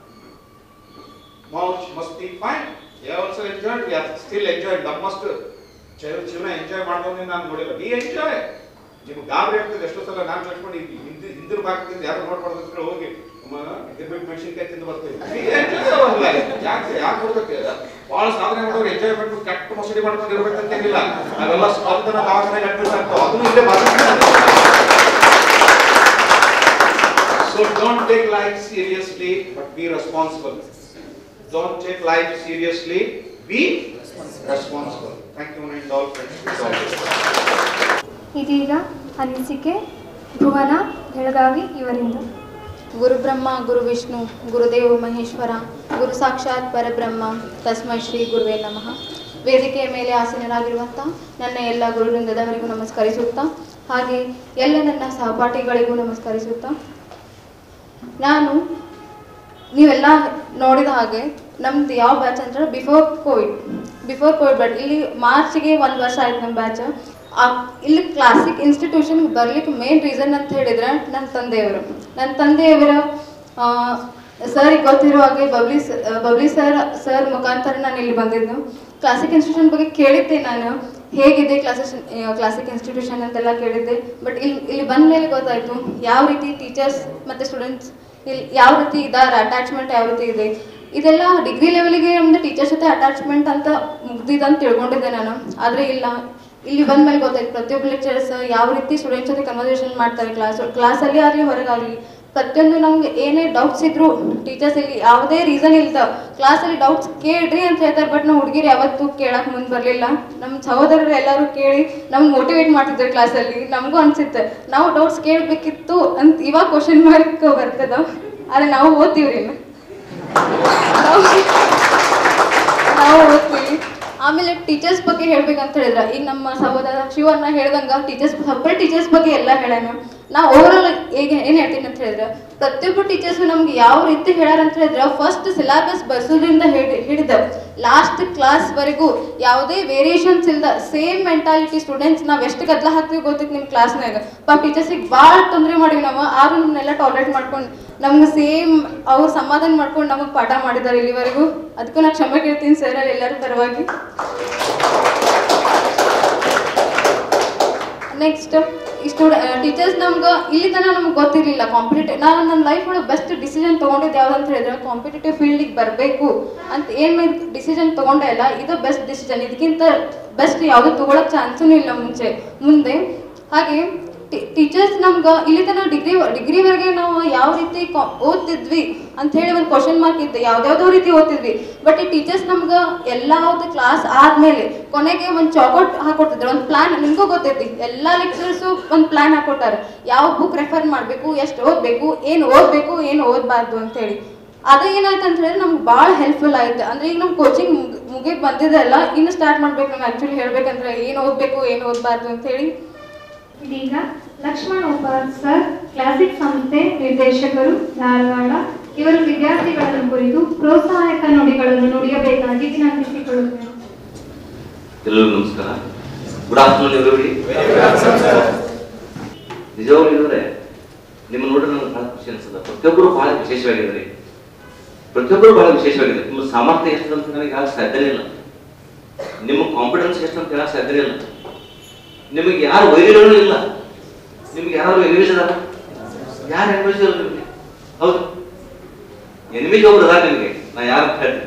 Speaker 6: much must be fine also enjoy we are still enjoy ನಮ್ಮಷ್ಟು ಜೀವನ ಎಂಜಾಯ್ ಮಾಡೋದನ್ನ ನಾನು ನೋಡಿಲ್ಲ ಬಿ ಎಂಜಾಯ್ ನಿಮ್ಗೆ ಗಾಬರಿ ಆಗ್ತದೆ ಎಷ್ಟೋ ಸಲ ನಾನು ಕಳ್ಕೊಂಡು ಹಿಂದಿ ಹಿಂದಿನ ಭಾಗದಿಂದ ಯಾರು ನೋಡ್ಬಾರ್ದು ಅಂತ ಹೇಳಿ ಹೋಗಿ ಗಿರ್ಬಿಟ್ ಮೆಣಸಿನ್ಕಾಯಿ ತಿಂದು ಬರ್ತೀವಿ ಯಾಕೆ ಯಾಕೆ ಬರ್ಬೇಕು ಬಹಳ ಸಾಧನೆ ಮಾಡೋರು ಎಂಜಾಯ್ ಮಾಡ್ಕೊಂಡು ಕೆಟ್ಟ ಮಸೂಡಿ ಮಾಡ್ಕೊಂಡು ಇರ್ಬೇಕಂತೇನಿಲ್ಲ ಅವೆಲ್ಲ ಸ್ಪಂದನ ದವಾಖಾನೆ ಅಡ್ಮಿಟ್ ಆಗ್ತಾವ ಅದನ್ನು ಇಲ್ಲೇ So don't take life seriously, but be responsible. Don't take life seriously, be responsible. Thank you and all friends. With all this.
Speaker 2: ಇದೀಗ ಅನಿಸಿಕೆ ಭುವನ ಬೆಳಗಾವಿ ಇವರಿಂದ
Speaker 7: ಗುರು ಬ್ರಹ್ಮ ಗುರು ವಿಷ್ಣು ಗುರುದೇವ ಮಹೇಶ್ವರ ಗುರು ಸಾಕ್ಷಾತ್ ಪರಬ್ರಹ್ಮ ತಸ್ಮೈ ಶ್ರೀ ಗುರುವೇ ನಮಃ ವೇದಿಕೆಯ ಮೇಲೆ ಆಸೀನರಾಗಿರುವಂಥ ನನ್ನ ಎಲ್ಲ ಗುರುವೃಂದದವರಿಗೂ ನಮಸ್ಕರಿಸುತ್ತಾ ಹಾಗೆ ಎಲ್ಲ ನನ್ನ ಸಹಪಾಠಿಗಳಿಗೂ ನಮಸ್ಕರಿಸುತ್ತಾ ನಾನು ನೀವೆಲ್ಲ ನೋಡಿದ ಹಾಗೆ ನಮ್ದು ಯಾವ ಬ್ಯಾಚ್ ಅಂದ್ರೆ before COVID before COVID but ಇಲ್ಲಿ ಮಾರ್ಚ್ಗೆ ಒಂದು ವರ್ಷ ಆಯ್ತು ನಮ್ಮ ಬ್ಯಾಚ್ ಇಲ್ಲಿ ಕ್ಲಾಸಿಕ್ ಇನ್ಸ್ಟಿಟ್ಯೂಷನ್ ಬರ್ಲಿಕ್ಕೆ ಮೇನ್ ರೀಸನ್ ಅಂತ ಹೇಳಿದ್ರೆ ನನ್ನ ತಂದೆಯವರು ನನ್ನ ತಂದೆಯವರ ಸರಿಗೆ ಗೊತ್ತಿರೋ ಹಾಗೆ ಬಬ್ಲಿ ಸ- ಆ, ಬಬ್ಲಿ ಸರ್ ಸರ್ ಮುಖಾಂತರ ನಾನು ಇಲ್ಲಿ ಬಂದಿದ್ದು ಕ್ಲಾಸಿಕ್ ಇನ್ಸ್ಟಿಟ್ಯೂಷನ್ ಬಗ್ಗೆ ಕೇಳಿದ್ದೆ ನಾನು ಹೇಗಿದೆ ಕ್ಲಾಸಸ್ ಕ್ಲಾಸಿಕ್ ಇನ್ಸ್ಟಿಟ್ಯೂಷನ್ ಅಂತೆಲ್ಲ ಕೇಳಿದ್ದೆ ಬಟ್ ಇಲ್ಲಿ ಇಲ್ಲಿ ಬಂದ ಮೇಲೆ ಗೊತ್ತಾಯ್ತು ಯಾವ ರೀತಿ ಟೀಚರ್ಸ್ ಮತ್ತು ಸ್ಟೂಡೆಂಟ್ಸ್ ಇಲ್ಲಿ ಯಾವ ರೀತಿ ಇದ್ದಾರೆ ಅಟ್ಯಾಚ್ಮೆಂಟ್ ಯಾವ ರೀತಿ ಇದೆ ಇದೆಲ್ಲ ಡಿಗ್ರಿ ಲೆವೆಲ್ಗೆ ನಮ್ದು ಟೀಚರ್ಸ್ ಜೊತೆ ಅಟ್ಯಾಚ್ಮೆಂಟ್ ಅಂತ ಮುಗ್ದಿದೆ ಅಂತ ತಿಳ್ಕೊಂಡಿದ್ದೆ ನಾನು ಆದರೆ ಇಲ್ಲ ಇಲ್ಲಿ ಬಂದ ಮೇಲೆ ಗೊತ್ತಾಯ್ತು ಪ್ರತಿಯೊಬ್ಬ ಲೆಕ್ಚರರ್ಸ್ ಯಾವ ರೀತಿ ಸ್ಟೂಡೆಂಟ್ಸ್ ಜೊತೆ ಕನ್ವರ್ಸೇಷನ್ ಮಾಡ್ತಾರೆ ಕ್ಲಾಸ್ ಕ್ಲಾಸಲ್ಲಿ ಆಗಲಿ ಹೊರಗಾಗಲಿ ಪ್ರತಿಯೊಂದು ನಮ್ಗೆ ಏನೇ ಡೌಟ್ಸ್ ಇದ್ರು ಟೀಚರ್ಸ್ ಇಲ್ಲಿ ಯಾವುದೇ ರೀಸನ್ ಇಲ್ದ ಕ್ಲಾಸಲ್ಲಿ ಡೌಟ್ಸ್ ಕೇಳ್ರಿ ಅಂತ ಹೇಳ್ತಾರೆ ಬಟ್ ನಾವು ಹುಡುಗಿರು ಯಾವತ್ತೂ ಕೇಳಕ್ ಮುಂದೆ ಬರಲಿಲ್ಲ ನಮ್ಮ ಸಹೋದರರು ಎಲ್ಲರೂ ಕೇಳಿ ನಮ್ಗೆ ಮೋಟಿವೇಟ್ ಮಾಡ್ತಿದ್ರು ಕ್ಲಾಸಲ್ಲಿ ನಮಗೂ ಅನ್ಸುತ್ತೆ ನಾವು ಡೌಟ್ಸ್ ಕೇಳಬೇಕಿತ್ತು ಅಂತ ಇವಾಗ ಕ್ವಶನ್ ಮಾರ್ಕ್ ಬರ್ತದ ಆದರೆ ನಾವು ಓದ್ತೀವ್ರಿ ಇನ್ನು. ನಾವು ಓದ್ತೀವಿ ಆಮೇಲೆ ಟೀಚರ್ಸ್ ಬಗ್ಗೆ ಹೇಳ್ಬೇಕಂತ ಹೇಳಿದ್ರೆ ಈಗ ನಮ್ಮ ಸಹೋದರ ಶಿವಣ್ಣ ಹೇಳ್ದಂಗ ಟೀಚರ್ಸ್ ಸಪ್ರೇಟ್ ಟೀಚರ್ಸ್ ಬಗ್ಗೆ ಎಲ್ಲ ಹೇಳೋಣ ನಾವು ಓವರಾಲ್ ಈಗ ಏನು ಹೇಳ್ತೀನಿ ಅಂತ ಹೇಳಿದ್ರೆ ಪ್ರತಿಯೊಬ್ಬ ಟೀಚರ್ಸ್ ನಮ್ಗೆ ಯಾವ ರೀತಿ ಹೇಳ್ಯಾರ ಅಂತ ಹೇಳಿದ್ರೆ ಫಸ್ಟ್ ಸಿಲೆಬಸ್ ಬರ್ಸೋದ್ರಿಂದ ಹಿಡಿ ಹಿಡಿದ ಲಾಸ್ಟ್ ಕ್ಲಾಸ್ವರೆಗೂ ಯಾವುದೇ ವೇರಿಯೇಷನ್ಸ್ ಇಲ್ದ ಸೇಮ್ ಮೆಂಟಾಲಿಟಿ ಸ್ಟೂಡೆಂಟ್ಸ್ ನಾವು ಎಷ್ಟು ಗದ್ದಲ ಹಾಕ್ತೀವಿ ಗೊತ್ತಿತ್ತು ನಿಮ್ಮ ಕ್ಲಾಸ್ನಾಗ ಪಾಪ ಟೀಚರ್ಸಿಗೆ ಭಾಳ ತೊಂದರೆ ಮಾಡಿವಿ ನಾವು ಆದ್ರೂ ನಮ್ಮನ್ನೆಲ್ಲ ಟಾಲರೇಟ್ ಮಾಡ್ಕೊಂಡು ನಮ್ಗೆ ಸೇಮ್ ಅವ್ರು ಸಮಾಧಾನ ಮಾಡ್ಕೊಂಡು ನಮಗೆ ಪಾಠ ಮಾಡಿದ್ದಾರೆ ಇಲ್ಲಿವರೆಗೂ ಅದಕ್ಕೂ ನಾನು ಕ್ಷಮೆ ಕೇಳ್ತೀನಿ ಸರ್ ಅಲ್ಲಿ ಎಲ್ಲರ ಪರವಾಗಿ ನೆಕ್ಸ್ಟ್ ಈ ಸ್ಟೂಡೆ ಟೀಚರ್ಸ್ ನಮ್ಗೆ ಇಲ್ಲಿ ತನಕ ನಮ್ಗೆ ಗೊತ್ತಿರಲಿಲ್ಲ ಕಾಂಪಿಟೇಟಿವ್ ನಾನು ನನ್ನ ಲೈಫ್ ಒಳಗೆ ಬೆಸ್ಟ್ ಡಿಸಿಷನ್ ತೊಗೊಂಡಿದ್ದು ಯಾವ್ದು ಅಂತ ಹೇಳಿದ್ರೆ ಕಾಂಪಿಟೇಟಿವ್ ಫೀಲ್ಡಿಗೆ ಬರಬೇಕು ಅಂತ ಏನು ಡಿಸಿಷನ್ ತೊಗೊಂಡೆ ಇಲ್ಲ ಇದು ಬೆಸ್ಟ್ ಡಿಸಿಷನ್ ಇದಕ್ಕಿಂತ ಬೆಸ್ಟ್ ಯಾವುದು ತೊಗೊಳಕ್ಕೆ ಚಾನ್ಸೂ ಇಲ್ಲ ಮುಂಚೆ ಮುಂದೆ ಹಾಗೆ ಟೀಚರ್ಸ್ ನಮ್ಗೆ ಇಲ್ಲಿ ತನಕ ಡಿಗ್ರಿ ಡಿಗ್ರಿವರೆಗೆ ನಾವು ಯಾವ ರೀತಿ ಕಾ- ಓದ್ತಿದ್ವಿ ಅಂತ ಹೇಳಿ ಒಂದು ಕ್ವಶನ್ ಮಾರ್ಕ್ ಇತ್ತು ಯಾವ್ದಾವ್ದೋ ರೀತಿ ಓದ್ತಿದ್ವಿ ಬಟ್ ಈ ಟೀಚರ್ಸ್ ನಮ್ಗೆ ಎಲ್ಲಾವ್ದು ಕ್ಲಾಸ್ ಆದ್ಮೇಲೆ ಕೊನೆಗೆ ಒಂದು ಚಾಕೋಟ್ ಹಾಕೊಡ್ತಿದ್ರು ಒಂದು ಪ್ಲಾನ್ ನಿಮ್ಗೂ ಗೊತ್ತೈತಿ ಎಲ್ಲ ಲೆಕ್ಚರ್ಸು ಒಂದು ಪ್ಲಾನ್ ಹಾಕೊಟ್ಟಾರ ಯಾವ ಬುಕ್ ರೆಫರ್ ಮಾಡಬೇಕು ಎಷ್ಟು ಓದಬೇಕು ಏನು ಓದಬೇಕು ಏನು ಓದಬಾರ್ದು ಅಂತೇಳಿ ಅದು ಏನಾಯ್ತು ಅಂತ ಹೇಳಿದ್ರೆ ನಮ್ಗೆ ಭಾಳ ಹೆಲ್ಪ್ಫುಲ್ ಆಯ್ತು ಅಂದ್ರೆ ಈಗ ನಮ್ಮ ಕೋಚಿಂಗ್ ಮುಗಿಗೆ ಬಂದಿದ್ದೆಲ್ಲ ಇನ್ನು ಸ್ಟಾರ್ಟ್ ಮಾಡ್ಬೇಕು ನಮ್ಗೆ ಆ್ಯಕ್ಚುಲಿ ಹೇಳ್ಬೇಕಂದ್ರೆ ಏನು ಓದಬೇಕು ಏನು ಓದಬಾರ್ದು ಅಂತ ಹೇಳಿ
Speaker 2: ಇದೀಗ ಲಕ್ಷ್ಮಣ್ ಉಪಾರ್ ಸರ್ ಕ್ಲಾಸಿಕ್ ಸಂಸ್ಥೆ ನಿರ್ದೇಶಕರು ಧಾರವಾಡ ಇವರು ವಿದ್ಯಾರ್ಥಿಗಳನ್ನು ಕುರಿತು ಪ್ರೋತ್ಸಾಹಕ ನುಡಿಗಳನ್ನು ನುಡಿಯಬೇಕಾಗಿ ವಿನಂತಿಸಿಕೊಳ್ಳುತ್ತೇನೆ
Speaker 8: ಎಲ್ಲರಿಗೂ ನಮಸ್ಕಾರ ಗುಡ್ ಆಫ್ಟರ್ನೂನ್ ಎವ್ರಿಬಡಿ ನಿಜವಾಗ್ಲೂ ಹೇಳಿದ್ರೆ ನಿಮ್ಮ ನೋಡಿದ್ರೆ ನನಗೆ ಬಹಳ ಖುಷಿ ಅನ್ಸುತ್ತೆ ಪ್ರತಿಯೊಬ್ಬರು ಬಹಳ ವಿಶೇಷವಾಗಿದ್ದಾರೆ ಪ್ರತಿಯೊಬ್ಬರು ಬಹಳ ವಿಶೇಷವಾಗಿದೆ ನಿಮ್ಮ ಸಾಮರ್ಥ್ಯ ಎಷ್ಟು ಅಂತ ನನಗೆ ಹೇಳಕ್ ಸಾಧ್ಯನೇ ಇಲ್ಲ ನಿಮ್ಮ ಕಾನ್ಫಿಡೆನ್ಸ್ ಎಷ್ಟು ಅಂತ ಹೇಳಕ್ ಸಾಧ್ಯನೇ ಇಲ್ಲ ನಿಮಗೆ ಯಾರು ವೈರಿಗಳೂ ಇಲ್ಲ ನಿಮ್ಗೆ ಯಾರು ಎನಿಮೀಸ್ ಅದಾರ ಯಾರು ಎನಿಮೀಸ್ ಇಲ್ಲ ನಿಮಗೆ ಹೌದು ಎನಿಮೀಸ್ ಒಬ್ರು ಅದಾರ ನಿಮಗೆ ನಾ ಯಾರು ಅಂತ ಹೇಳ್ತೀನಿ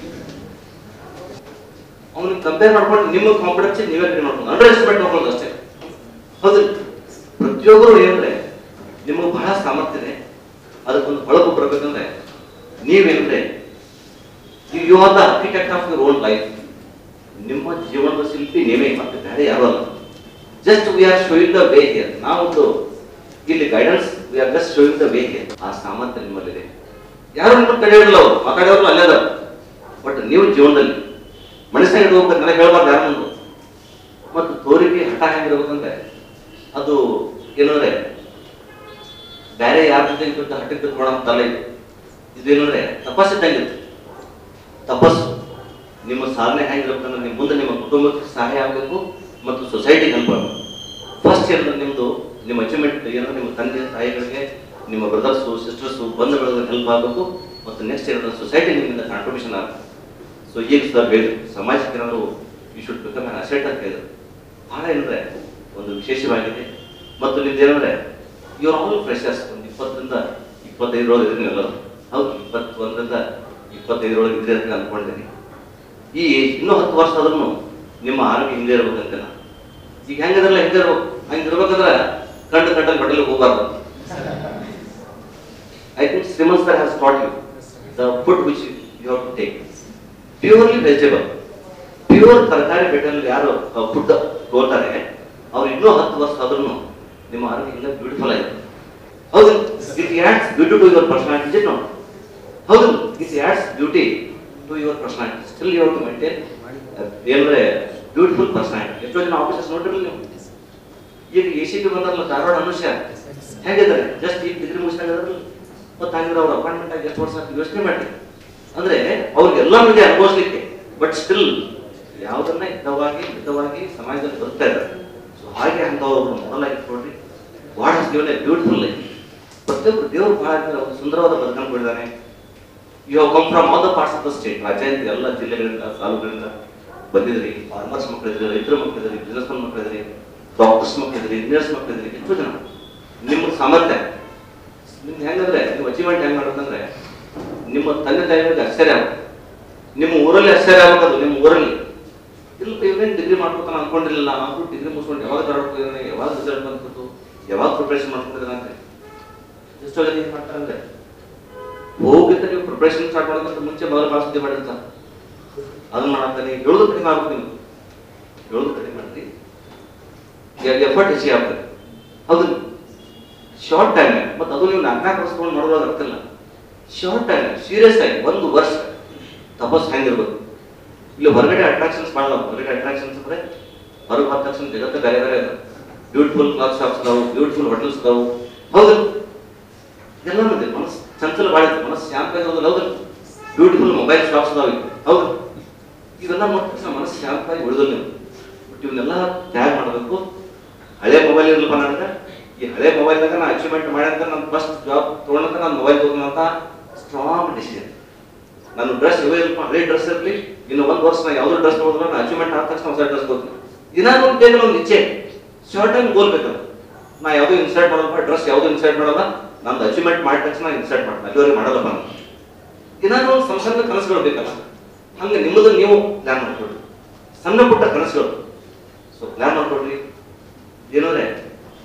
Speaker 8: ಅವ್ನಿಗೆ ಕಂಪೇರ್ ಮಾಡ್ಕೊಂಡು ನಿಮ್ಮ ಕಾನ್ಫಿಡೆನ್ಸ್ ನೀವೇ ಕಡಿಮೆ ಮಾಡ್ಕೊಂಡು ಅಂಡರ್ ಎಸ್ಟಿಮೇಟ್ ಮಾಡ್ಕೊಂಡು ಅಷ್ಟೇ ಹೌದು ಪ್ರತಿಯೊಬ್ಬರು ಏನಂದ್ರೆ ನಿಮಗೆ ಬಹಳ ಸಾಮರ್ಥ್ಯ ಇದೆ ಅದಕ್ಕೊಂದು ಹೊಳಪು ಬರ್ಬೇಕಂದ್ರೆ ನೀವೇನಂದ್ರೆ you are the architect of your own life ನಿಮ್ಮ ಜೀವನದ ಶಿಲ್ಪಿ ನೀವೇ ಮತ್ತೆ ಬೇರೆ ಯಾರು ಅಲ್ಲ just we are showing the way here ನಾವೊಂದು ಇಲ್ಲಿ guidance we are just showing the way here ಆ ಸಾಮರ್ಥ್ಯ ನಿಮ್ಮಲ್ಲಿದೆ ಯಾರು ನಿಮ್ಮ ತಡೆಯೋದಿಲ್ಲ ಅವರು ಮಾತಾಡೋರು ಅಲ್ಲೇ ಅದಾರ ಬಟ್ ನೀವು ಜೀವನದಲ್ಲಿ ಮನುಷ್ಯನ ಇಡ್ಬೇಕು ನನಗೆ ಹೇಳ್ಬಾರ್ದು ಯಾರು ಮುಂದೆ ಮತ್ತು ತೋರಿಕೆ ಹಠ ಹೆಂಗಿರ್ಬೇಕಂದ್ರೆ ಅದು ಏನಂದ್ರೆ ಬೇರೆ ಯಾರ ಜೊತೆ ಇದ್ದ ಹಠಕ್ಕೆ ಬಿದ್ದುಕೊಳ ತಲೆ ಇದು ಇದೇನಂದ್ರೆ ತಪಸ್ಸಿದ್ದಂಗಿತ್ತು ತಪಸ್ಸು ನಿಮ್ಮ ಸಾಧನೆ ಹೆಂಗಿರ್ಬೇಕಂದ್ರೆ ನಿಮ್ಮ ಮುಂದೆ ನಿಮ್ಮ ಕುಟುಂಬಕ್ಕೆ ಸಹಾಯ ಆಗಬೇಕು ಮತ್ತು ಸೊಸೈಟಿಗೆ ಹೆಲ್ಪ್ ಆಗಬೇಕು ಫಸ್ಟ್ ಏನಂದ್ರೆ ನಿಮ್ಮದು ನಿಮ್ಮ ಅಚೀವ್ಮೆಂಟ್ ಏನಂದ್ರೆ ನಿಮ್ಮ ತಂದೆ ತಾಯಿಗಳಿಗೆ ನಿಮ್ಮ ಬ್ರದರ್ಸು ಸಿಸ್ಟರ್ಸು ಬಂಧುಗಳಿಗೆ ಹೆಲ್ಪ್ ಆಗಬೇಕು ಮತ್ತು ನೆಕ್ಸ್ಟ್ ಏನಂದ್ರೆ ಸೊಸೈಟಿ ನಿಮ್ಮಿಂದ ಕಾಂಟ್ರಿಬ್ಯೂಷನ್ ಆಗಬೇಕು ಸೊ ಈಗ ಸರ್ ಹೇಳಿದ್ರು ಸಮಾಜಕ್ಕೆ ಏನಾದ್ರು you should become an asset ಅಂತ ಹೇಳಿದ್ರು ಬಹಳ ಏನಂದ್ರೆ ಒಂದು ವಿಶೇಷವಾಗಿದೆ ಮತ್ತು ನಿಮ್ದು ಏನಂದ್ರೆ ಇವ್ರು ಆಲ್ ಫ್ರೆಶರ್ಸ್ ಒಂದು ಇಪ್ಪತ್ತರಿಂದ ಇಪ್ಪತ್ತೈದರೊಳಗೆ ಇದ್ರಿ ಎಲ್ಲರೂ ಹೌದು ಇಪ್ಪತ್ತೊಂದರಿಂದ ಇಪ್ಪತ್ತೈದರೊಳಗೆ ಇದ್ರಿ ಅಂತ ಅನ್ಕೊಂಡಿದ್ದೀನಿ ಈ ಇನ್ನೂ ಹತ್ತು ವರ್ಷ ಆದ್ರೂ ನಿಮ್ಮ ಆರೋಗ್ಯ ಹಿಂಗೆ ಇರ್ಬೇಕಂತ ನಾನು ಈಗ ಹೆಂಗದ್ರಲ್ಲ ಹಿಂಗೆ ಇರ್ಬೇಕು ಹಂಗೆ ಇರ್ಬೇಕಂದ್ರೆ ಕಂಡು ಕಂಡಲ್ಲಿ ಹೋಟೆಲ್ಗೆ ಹೋಗ್ಬಾರ್ದು I think Shrimant sir has taught you the food which you have to take. Purely vegetable pure ತರಕಾರಿ ಬೆಟ್ಟಲ್ಲಿ ಯಾರು ಫುಡ್ ತೋರ್ತಾರೆ ಅವ್ರು ಇನ್ನೂ ಹತ್ತು ವರ್ಷ ಆದ್ರೂ ನಿಮ್ಮ ಆರೋಗ್ಯ ಇಲ್ಲ ಬ್ಯೂಟಿಫುಲ್ ಆಗಿದೆ ಹೌದು it adds beauty to your personality no ಹೌದು it adds beauty to your personality still you to maintain ಏನಂದ್ರೆ ಬ್ಯೂಟಿಫುಲ್ ಪರ್ಸನಾಲಿಟಿ ಎಷ್ಟೋ ಜನ ಆಫೀಸಸ್ ನೋಡಿರಲಿಲ್ಲ ನೀವು ಈಗ ಎ ಸಿ ಪಿ ಬಂದಾರಲ್ಲ ಧಾರವಾಡ ಅನುಷ್ಯ ಹೇಗಿದ್ದಾರೆ ಜಸ್ಟ್ ಈಗ ಡಿಗ್ರಿ ಮುಗಿಸ್ತಾಗಿದ್ರಲ್ಲ ಮತ್ತೆ ಹಂಗಿದ್ರೆ ಅವ್ರ ಅಪಾಯಿಂಟ್ಮೆಂಟ್ ಆಗಿ ಎಷ್ಟು ವರ್ಷ ಆಗ್ತದೆ ಯೋಚನೆ ಮಾಡಿ ಅಂದ್ರೆ ಅವ್ರಿಗೆಲ್ಲ ಇದೆ ಅನುಭವಿಸ್ಲಿಕ್ಕೆ ಬಟ್ ಸ್ಟಿಲ್ ಯಾವುದನ್ನ ಹಿತವಾಗಿ ಮಿತವಾಗಿ ಸಮಾಜದಲ್ಲಿ ಬರ್ತಾ ಇದ್ದಾರೆ ಸೊ ಹಾಗೆ ಅಂತವ್ರು ಮೊದಲಾಗಿ ಕೊಡ್ರಿ what is given a beautiful life ಪ್ರತಿಯೊಬ್ಬರು ದೇವರು ಬಹಳ ಒಂದು ಸುಂದರವಾದ ಬದುಕನ್ನು ಕೊಡಿದ್ದಾನೆ you have come from all the parts of the state ರಾಜ್ಯಾದ್ಯಂತ ಎಲ್ಲ ಜಿಲ್ಲೆಗಳಿಂದ ತಾಲೂಕುಗಳಿಂದ ಬಂದಿದ್ರಿ ಫಾರ್ಮರ್ಸ್ ಮಕ್ಕಳಿದ್ರಿ ರೈತರ ಮಕ್ಕಳಿದ್ರಿ ಬಿಸ್ನೆಸ್ ಮನ್ ಮಕ್ಕಳಿದ್ರಿ ಡಾಕ್ಟರ್ಸ್ ಮಕ್ಕಳಿದ್ರಿ ಇಂಜಿನಿಯರ್ಸ್ ಮಕ್ಕಳಿದ್ರಿ ಎಷ್ಟೋ ಜನ ನಿಮ್ಮ ಸಾಮರ್ಥ್ಯ ನಿಮ್ದು ಹೆಂಗಂದ್ರೆ ನೀವು ಅಚೀವ್ಮೆಂಟ್ ಹೆಂಗ್ ಮಾಡ್ಬೇಕಂದ್ರೆ ನಿಮ್ಮ ತಂದೆ ತಾಯಿಗಳಿಗೆ ಆಶ್ಚರ್ಯ ಆಗುತ್ತೆ ನಿಮ್ಮ ಊರಲ್ಲಿ ಆಶ್ಚರ್ಯ ಆಗ್ಬೇಕದು ನಿಮ್ಮ ಊರಲ್ಲಿ ಇಲ್ಲ ಇವನೇನು ಡಿಗ್ರಿ ಮಾಡ್ಬೇಕನ್ನ ಅನ್ಕೊಂಡಿರಲಿಲ್ಲ ನಾನು ಡಿಗ್ರಿ ಮುಗಿಸ್ಕೊಂಡು ಯಾವಾಗ ತರಬೇಕು ಯಾವಾಗ ರಿಸಲ್ಟ್ ಬಂದ್ಬಿಟ್ಟು ಯಾವಾಗ ಪ್ರಿಪ್ರೇಷನ್ ಮಾಡ್ಕೊಂಡಿದ್ದಾನೆ ಅಂತ ಎಷ್ಟೋ ಜನ ಏನ್ ಮಾಡ್ತಾರೆ ಅಂದ್ರೆ ಹೋಗಿದ್ದ ನೀವು ಪ್ರಿಪ್ರೇಷನ್ ಸ್ಟಾರ್ಟ್ ಮಾಡೋದಕ್ಕಿಂತ ಮುಂಚೆ ಮೊದಲು ಭಾಳ ಸುದ್ದಿ ಮಾಡಿರ್ತಾರೆ ಅದನ್ನ ಮಾಡಂತಾನೆ ಹೇಳೋದು ಕಡಿಮೆ ಆಗ್ಬೇಕು ನೀವು ಹೇಳೋದು ಕಡಿಮೆ ಮಾಡ್ರಿ ಎಫರ್ಟ್ ಹೆಚ್ಚಿಗೆ ಆಗ್ತದೆ ಹೌದು ಶಾರ್ಟ್ ಟೈಮ್ ಮತ್ತೆ ಅದು ನೀವು ನಾಲ್ಕು ನಾಲ್ಕು ವರ್ಷ ತಗೊಂಡು ಮಾಡೋದು ಆಗ್ತಿಲ್ಲ ಶಾರ್ಟ್ ಟೈಮ್ ಸೀರಿಯಸ್ ಆಗಿ ಒಂದು ವರ್ಷ ತಪಸ್ ಹೆಂಗಿರ್ಬೇಕು ಇಲ್ಲಿ ಹೊರಗಡೆ ಅಟ್ರಾಕ್ಷನ್ಸ್ ಮಾಡಲ್ಲ ಹೊರಗಡೆ ಅಟ್ರಾಕ್ಷನ್ಸ್ ಅಂದ್ರೆ ಹೊರಗೆ ಬಂದ ತಕ್ಷಣ ಜಗತ್ತು ಬೇರೆ ಬೇರೆ ಬ್ಯೂಟಿಫುಲ್ ಕ್ಲಾತ್ ಶಾಪ್ಸ್ ಅದಾವು ಬ್ಯೂಟಿಫುಲ್ ಹೋಟೆಲ್ಸ್ ಅದಾವು ಹೌದು ಎಲ್ಲನೂ ಇದೆ ಮನಸ್ಸು ಚಂಚಲ ಬಾಳ ಮನಸ್ಸು ಶಾಂತ ಇರೋದಿಲ್ಲ ಹೌದು ಬ್ಯೂಟಿಫುಲ್ ಮೊಬೈಲ್ ಶಾಪ್ಸ್ ಅದಾವ ಈಗ ಹೌದು ಇವೆಲ್ಲ ನೋಡಿದ ತಕ್ಷಣ ಮನಸ್ಸು ಶಾಂತ ಆಗಿ ಉಳಿದಿಲ್ಲ ನೀವು ಬಟ್ ಇವನ್ನೆಲ್ಲ ತ್ಯಾಗ ಮಾಡಬೇಕು ಹಳೆ ಮೊಬೈಲ್ ಇರಲಿಲ್ಲ ನನಗೆ ಈ ಹಳೆ ಮೊಬೈಲ್ನಾಗ ನಾ ಅಚೀವ್ಮೆಂಟ್ ಮಾಡ್ಯಂತ ನಾನು ಫಸ್ಟ್ ಜಾಬ್ ತೊಗೊಂಡಂತ ನಾನು ಮೊಬೈಲ್ ತಗೊಂಡಂತ ಸ್ಟ್ರಾಂಗ್ ಡಿಸಿಷನ್ ನಾನು ಡ್ರೆಸ್ ಇವೇ ಇಲ್ಪ ಹಳೆ ಡ್ರೆಸ್ ಇರಲಿ ಇನ್ನು ಒಂದು ವರ್ಷ ನಾ ಯಾವ್ದು ಡ್ರೆಸ್ ತಗೊಂಡ್ರೆ ನಾನು ಅಚೀವ್ಮೆಂಟ್ ಆದ ತಕ್ಷಣ ಹೊಸ ಡ್ರೆಸ್ ತಗೋತೀನಿ ದಿನಾನು ಒಂದು ಬೇಗ ಒಂದು ಇಚ್ಛೆ ಶಾರ್ಟ್ ಟೈಮ್ ಗೋಲ್ ಬೇಕಲ್ಲ ನಾ ಯಾವ್ದು ಇನ್ಸರ್ಟ್ ಮಾಡಲ್ಲ ಡ್ರೆಸ್ ಯಾವ್ದು ಇನ್ಸರ್ಟ್ ಮಾಡಲ್ಲ ನಂದು ಅಚೀವ್ಮೆಂಟ್ ಮಾಡಿದ ತಕ್ಷಣ ಇನ್ಸರ್ಟ್ ಮಾಡ್ತೀನಿ ಅಲ್ಲಿವರೆಗೆ ಮಾಡಲ್ಲಪ್ಪ ನಾನು ದಿನಾನು ಒಂದು ಸಣ್ಣ ಸಣ್ಣ ಕನಸುಗಳು ಬೇಕಲ್ಲ ಹಂಗೆ ನಿಮ್ಮದು ನೀವು ಪ್ಲಾನ್ ಮಾಡ್ಕೊಳ್ರಿ ಸಣ್ಣ ಪುಟ್ಟ ಕನಸುಗಳು ಸೊ ಪ್ಲಾನ್ ಮಾಡ್ಕೊಳ್ರಿ ಏನಂದ್ರೆ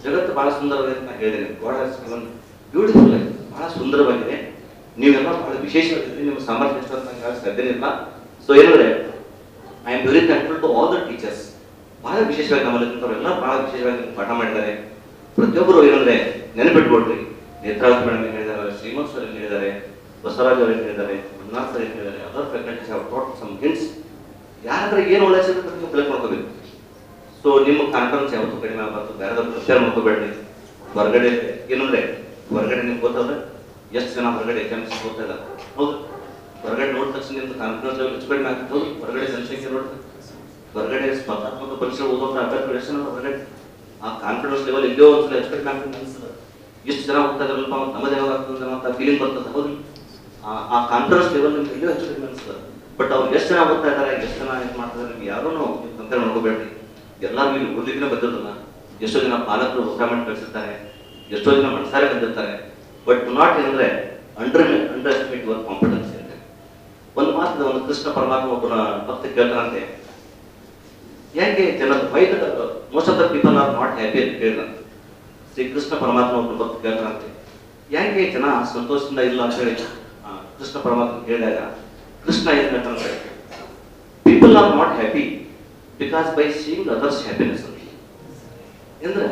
Speaker 8: ಜಗತ್ತು ಬಹಳ ಸುಂದರವಾಗಿದೆ ಅಂತ ನಾನು ಹೇಳಿದ್ದೇನೆ God has given beautiful life ಬಹಳ ಸುಂದರವಾಗಿದೆ ನೀವೆಲ್ಲ ಬಹಳ ವಿಶೇಷವಾಗಿದ್ರಿ ನಿಮ್ಮ ಸಾಮರ್ಥ್ಯ ಎಷ್ಟು ಅಂತ ನಂಗೆ ಹೇಳಕ್ ಸಾಧ್ಯನೇ ಇಲ್ಲ ಸೊ ಏನಂದ್ರೆ I am very thankful to all the teachers ಬಹಳ ವಿಶೇಷವಾಗಿ ನಮ್ಮಲ್ಲಿರುವಂಥವರೆಲ್ಲ ಬಹಳ ವಿಶೇಷವಾಗಿ ನಿಮ್ಗೆ ಪಾಠ ಮಾಡಿದ್ದಾರೆ ಪ್ರತಿಯೊಬ್ಬರು ಏನಂದ್ರೆ ನೆನಪಿಟ್ಕೊಳ್ರಿ ನೇತ್ರಾವತಿ ಮೇಡಮ್ ಏನ್ ಹೇಳಿದ್ದಾರೆ ಶ್ರೀಮಂತ್ ಸರ್ ಏನ್ ಹೇಳಿದ್ದಾರೆ ಬಸವರಾಜ್ ಅವರು ಏನ್ ಹೇಳಿದ್ದಾರೆ ಮಂಜುನಾಥ್ ಸರ್ ಏನ್ ಹೇಳಿದ್ದಾರೆ other faculties have taught some hints ಯಾರಾದ್ರೆ ಏನು ಒಳ್ಳೆ ಸಿಗುತ್ತೆ ನೀವು ಕಲೆಕ್ಟ್ ಮಾಡ್ಕೋಬೇಕು ಸೊ ನಿಮ್ಮ ಕಾನ್ಫಿಡೆನ್ಸ್ ಯಾವತ್ತೂ ಕಡಿಮೆ ಆಗಬಾರ್ದು ಬೇರೆದವ್ರು ಪ್ರಿಪೇರ್ ಮಾಡ್ಕೋಬೇಡ್ರಿ ಹೊರಗಡೆ ಏನಂದ್ರೆ ಹೊರಗಡೆ ನಿಮ್ಗೆ ಗೊತ್ತಾದ್ರೆ ಎಷ್ಟು ಜನ ಹೊರಗಡೆ ಎಕ್ಸಾಮ್ಸ್ ಓದ್ತಾ ಇಲ್ಲ ಹೌದು ಹೊರಗಡೆ ನೋಡಿದ ತಕ್ಷಣ ನಿಮ್ದು ಕಾನ್ಫಿಡೆನ್ಸ್ ಲೆವೆಲ್ ಹೆಚ್ಚು ಕಡಿಮೆ ಆಗ್ತದೆ ಹೌದು ಹೊರಗಡೆ ಜನಸಂಖ್ಯೆ ನೋಡಿದ್ರೆ ಹೊರಗಡೆ ಸ್ಪರ್ಧಾತ್ಮಕ ಪರೀಕ್ಷೆ ಓದೋದ್ರ ಅಭ್ಯರ್ಥಿಗಳು ಎಷ್ಟು ಜನ ಹೊರಗಡೆ ಆ ಕಾನ್ಫಿಡೆನ್ಸ್ ಲೆವೆಲ್ ಎಲ್ಲೋ ಒಂದ್ಸಲ ಹೆಚ್ಚು ಕಡಿಮೆ ಆಗ್ತದೆ ಅನ್ಸ್ತದೆ ಎಷ್ಟು ಜನ ಹೋಗ್ತಾ ಇದ್ರಲ್ಪ ನಮ್ಮದೇ ಯಾವಾಗ ಆಗ್ತದೆ ಅಂತ ಫೀಲಿಂಗ್ ಬರ್ತದೆ ಹೌದು ಆ ಆ ಕಾನ್ಫಿಡೆನ್ಸ್ ಲೆವೆಲ್ ನಿಮ್ಗೆ ಎಲ್ಲೋ ಹೆಚ್ಚು ಕಡಿಮೆ ಅನ್ಸ್ತದೆ ಬಟ್ ಅವ್ರು ಎಷ್ಟು ಜನ ಓದ್ತಾ ಇದ್ದಾರೆ ಎಷ್ಟು ಜನ ಇದು ಮಾಡ್ತಾರೆ ನಿಮ್ಗೆ ಯಾರೂ ನೀವು ಕಂಪೇರ್ ಮಾಡ್ಕೋಬೇಡ್ರಿ ಎಲ್ಲರೂ ಇಲ್ಲಿ ಓದ್ಲಿಕ್ಕೆ ಬಂದಿರೋದನ್ನ ಎಷ್ಟೋ ಜನ ಪಾಲಕರು ಊಟ ಮಾಡಿ ಕಳಿಸಿರ್ತಾರೆ ಎಷ್ಟೋ ಜನ ಮನಸಾರೆ ಬಂದಿರ್ತಾರೆ ಬಟ್ ನಾಟ್ ಏನಂದ್ರೆ under underestimate your competence ಅಂತ ಒಂದು ಮಾತು ಒಂದು ಕೃಷ್ಣ ಪರಮಾತ್ಮ ಒಬ್ಬನ ಭಕ್ತ ಕೇಳ್ತಾನಂತೆ ಯಾಕೆ ಜನ why the most of the people are not happy ಅಂತ ಕೇಳಿದ ಶ್ರೀ ಕೃಷ್ಣ ಪರಮಾತ್ಮ ಒಬ್ಬನ ಭಕ್ತ ಕೇಳ್ತಾನಂತೆ ಯಾಕೆ ಜನ ಸಂತೋಷದಿಂದ ಇಲ್ಲ ಅಂತ ಹೇಳಿ ಆ, ಕೃಷ್ಣ ಪರಮಾತ್ಮ ಕೇಳಿದಾಗ ಕೃಷ್ಣ ಏನ್ ಹೇಳ್ತಾನಂದ್ರೆ people are not happy because by seeing others happiness ಅಂತ ಅಂದ್ರೆ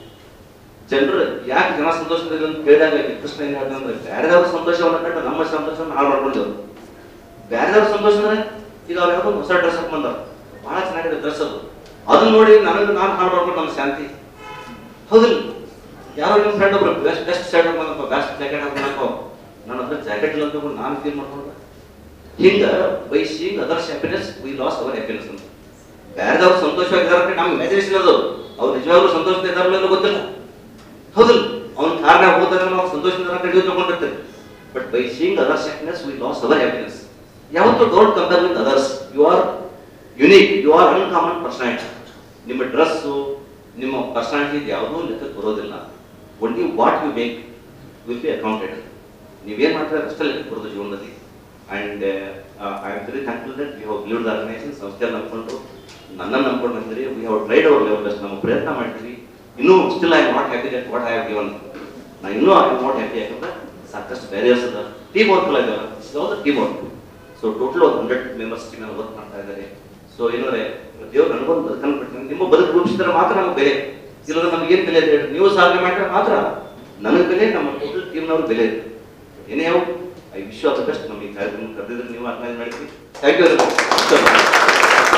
Speaker 8: ಜನರು ಯಾಕೆ ಜನ ಸಂತೋಷದಿಂದ ಅಂತ ಕೇಳಿದಾಗ ಈ ಕೃಷ್ಣ ಏನ್ ಹೇಳ್ತಾನಂದ್ರೆ ಬೇರೆದವ್ರ ಸಂತೋಷವನ್ನ ಕಂಡು ನಮ್ಮ ಸಂತೋಷವನ್ನು ಹಾಳು ಮಾಡ್ಕೊಂಡೇವು ಬೇರೆದವ್ರ ಸಂತೋಷ ಅಂದ್ರೆ ಈಗ ಅವ್ರು ಯಾವ್ದೋ ಹೊಸ ಡ್ರೆಸ್ ಹಾಕೊಂಡ್ಬಂದಾರ ಬಹಳ ಚೆನ್ನಾಗಿದೆ ಡ್ರೆಸ್ ಅದು ಅದನ್ನ ನೋಡಿ ನನಗೆ ನಾನು ಹಾಳು ಮಾಡ್ಕೊಂಡು ನಮ್ಮ ಶಾಂತಿ ಹೌದಿಲ್ಲ ಯಾರೋ ನಿಮ್ಮ ಫ್ರೆಂಡ್ ಒಬ್ರು ಬೆಸ್ಟ್ ಬೆಸ್ಟ್ ಶರ್ಟ್ ಹಾಕೊಂಡಪ್ಪ ಬೆಸ್ಟ್ ಜಾಕೆಟ್ ಹಾಕೊಂಡಪ್ಪ ನನ್ನ ಹತ್ರ ಜಾಕೆಟ್ ಇಲ್ಲ ಅಂತ ನಾನು ಫೀಲ್ ಮಾಡ್ಕೊಂಡೆ ಹಿಂಗ by seeing others happiness we lose our happiness ಅಂತ ಬೇರೆದವ್ರು ಸಂತೋಷವಾಗಿದ್ದಾರೆ ನಮ್ಗೆ ಇಮ್ಯಾಜಿನೇಷನ್ ಅದು ಅವ್ರು ನಿಜವಾಗ್ಲೂ ಸಂತೋಷದಿಂದ ಇದ್ದಾರಲ್ಲ ಇಲ್ಲೋ ಗೊತ್ತಿಲ್ಲ ಹೌದಿಲ್ಲ ಅವ್ನ ಕಾರಣ ಹೋದಾಗ ನಾವು ಸಂತೋಷದಿಂದ ಕಡಿಮೆ ತಗೊಂಡಿರ್ತೇವೆ but by seeing others happiness we lose our happiness ಯಾವತ್ತೂ don't compare with others you are unique you are uncommon personality ನಿಮ್ಮ ಡ್ರೆಸ್ಸು ನಿಮ್ಮ ಪರ್ಸನಾಲಿಟಿ ಯಾವುದೂ ಲೆಕ್ಕಕ್ಕೆ ಬರೋದಿಲ್ಲ only what you make will be accounted ನೀವೇನು ಮಾಡ್ತಾರೆ ಅಷ್ಟೇ ಲೆಕ್ಕಕ್ಕೆ ಬರೋದು ಜೀವನದಲ್ಲಿ and I am very thankful that we have build the organisation ಸಂಸ್ಥೆಯಲ್ಲಿ ನಂಬ್ಕೊಂಡು ನನ್ನನ್ನು ನಂಬ್ಕೊಂಡು ಬಂದಿರಿ we have tried our level best ನಮ್ಮ ಪ್ರಯತ್ನ ಮಾಡ್ತೀವಿ ಇನ್ನೂ still I not happy that what I have given ನಾ ಇನ್ನೂ ಐ ನಾಟ್ ಹ್ಯಾಪಿ ಯಾಕಂದ್ರೆ ಸಾಕಷ್ಟು ಬ್ಯಾರಿಯರ್ಸ್ ಅದ ಟೀಮ್ ವರ್ಕ್ ಎಲ್ಲ ಇದಾವೆ ಟೀಮ್ ವರ್ಕ್ ಸೊ ಟೋಟಲ್ ಒಂದು ಹಂಡ್ರೆಡ್ ಮೆಂಬರ್ಸ್ ಟೀಮ್ ವರ್ಕ್ ಮಾಡ್ತಾ ಇದ್ದಾರೆ ಸೊ ಏನಂದ್ರೆ ದೇವ್ರು ನನಗೊಂದು ಬದುಕನ್ನು ಕೊಡ್ತೀನಿ ನಿಮ್ಮ ಬದುಕು ರೂಪಿಸಿದ್ರೆ ಮಾತ್ರ ನಮ್ಗೆ ಬೆಲೆ ಇಲ್ಲದ್ರೆ ನಮ್ಗೆ ಏನು ಬೆಲೆ ಇದೆ ಹೇಳಿ? ನೀವು ಸಾಧನೆ ಮಾಡಿದ್ರೆ ಮಾತ್ರ ನನಗೆ ಬೆಲೆ ನಮ್ಮ ಟೋಟಲ್ ಟೀಮ್ನವ್ರ ಬೆಲೆ ಇದೆ ಏನೇ ಯಾವ I wish all the best ನಮಗೆ ಕಾರ್ಯಕ್ರಮ ಕರೆದಿದ್ರೆ ನೀವು ಆರ್ಗನೈಸ್ ಮಾಡಿದ್ವಿ ಥ್ಯಾಂಕ್ ಯು ವೆರಿ ಮಚ್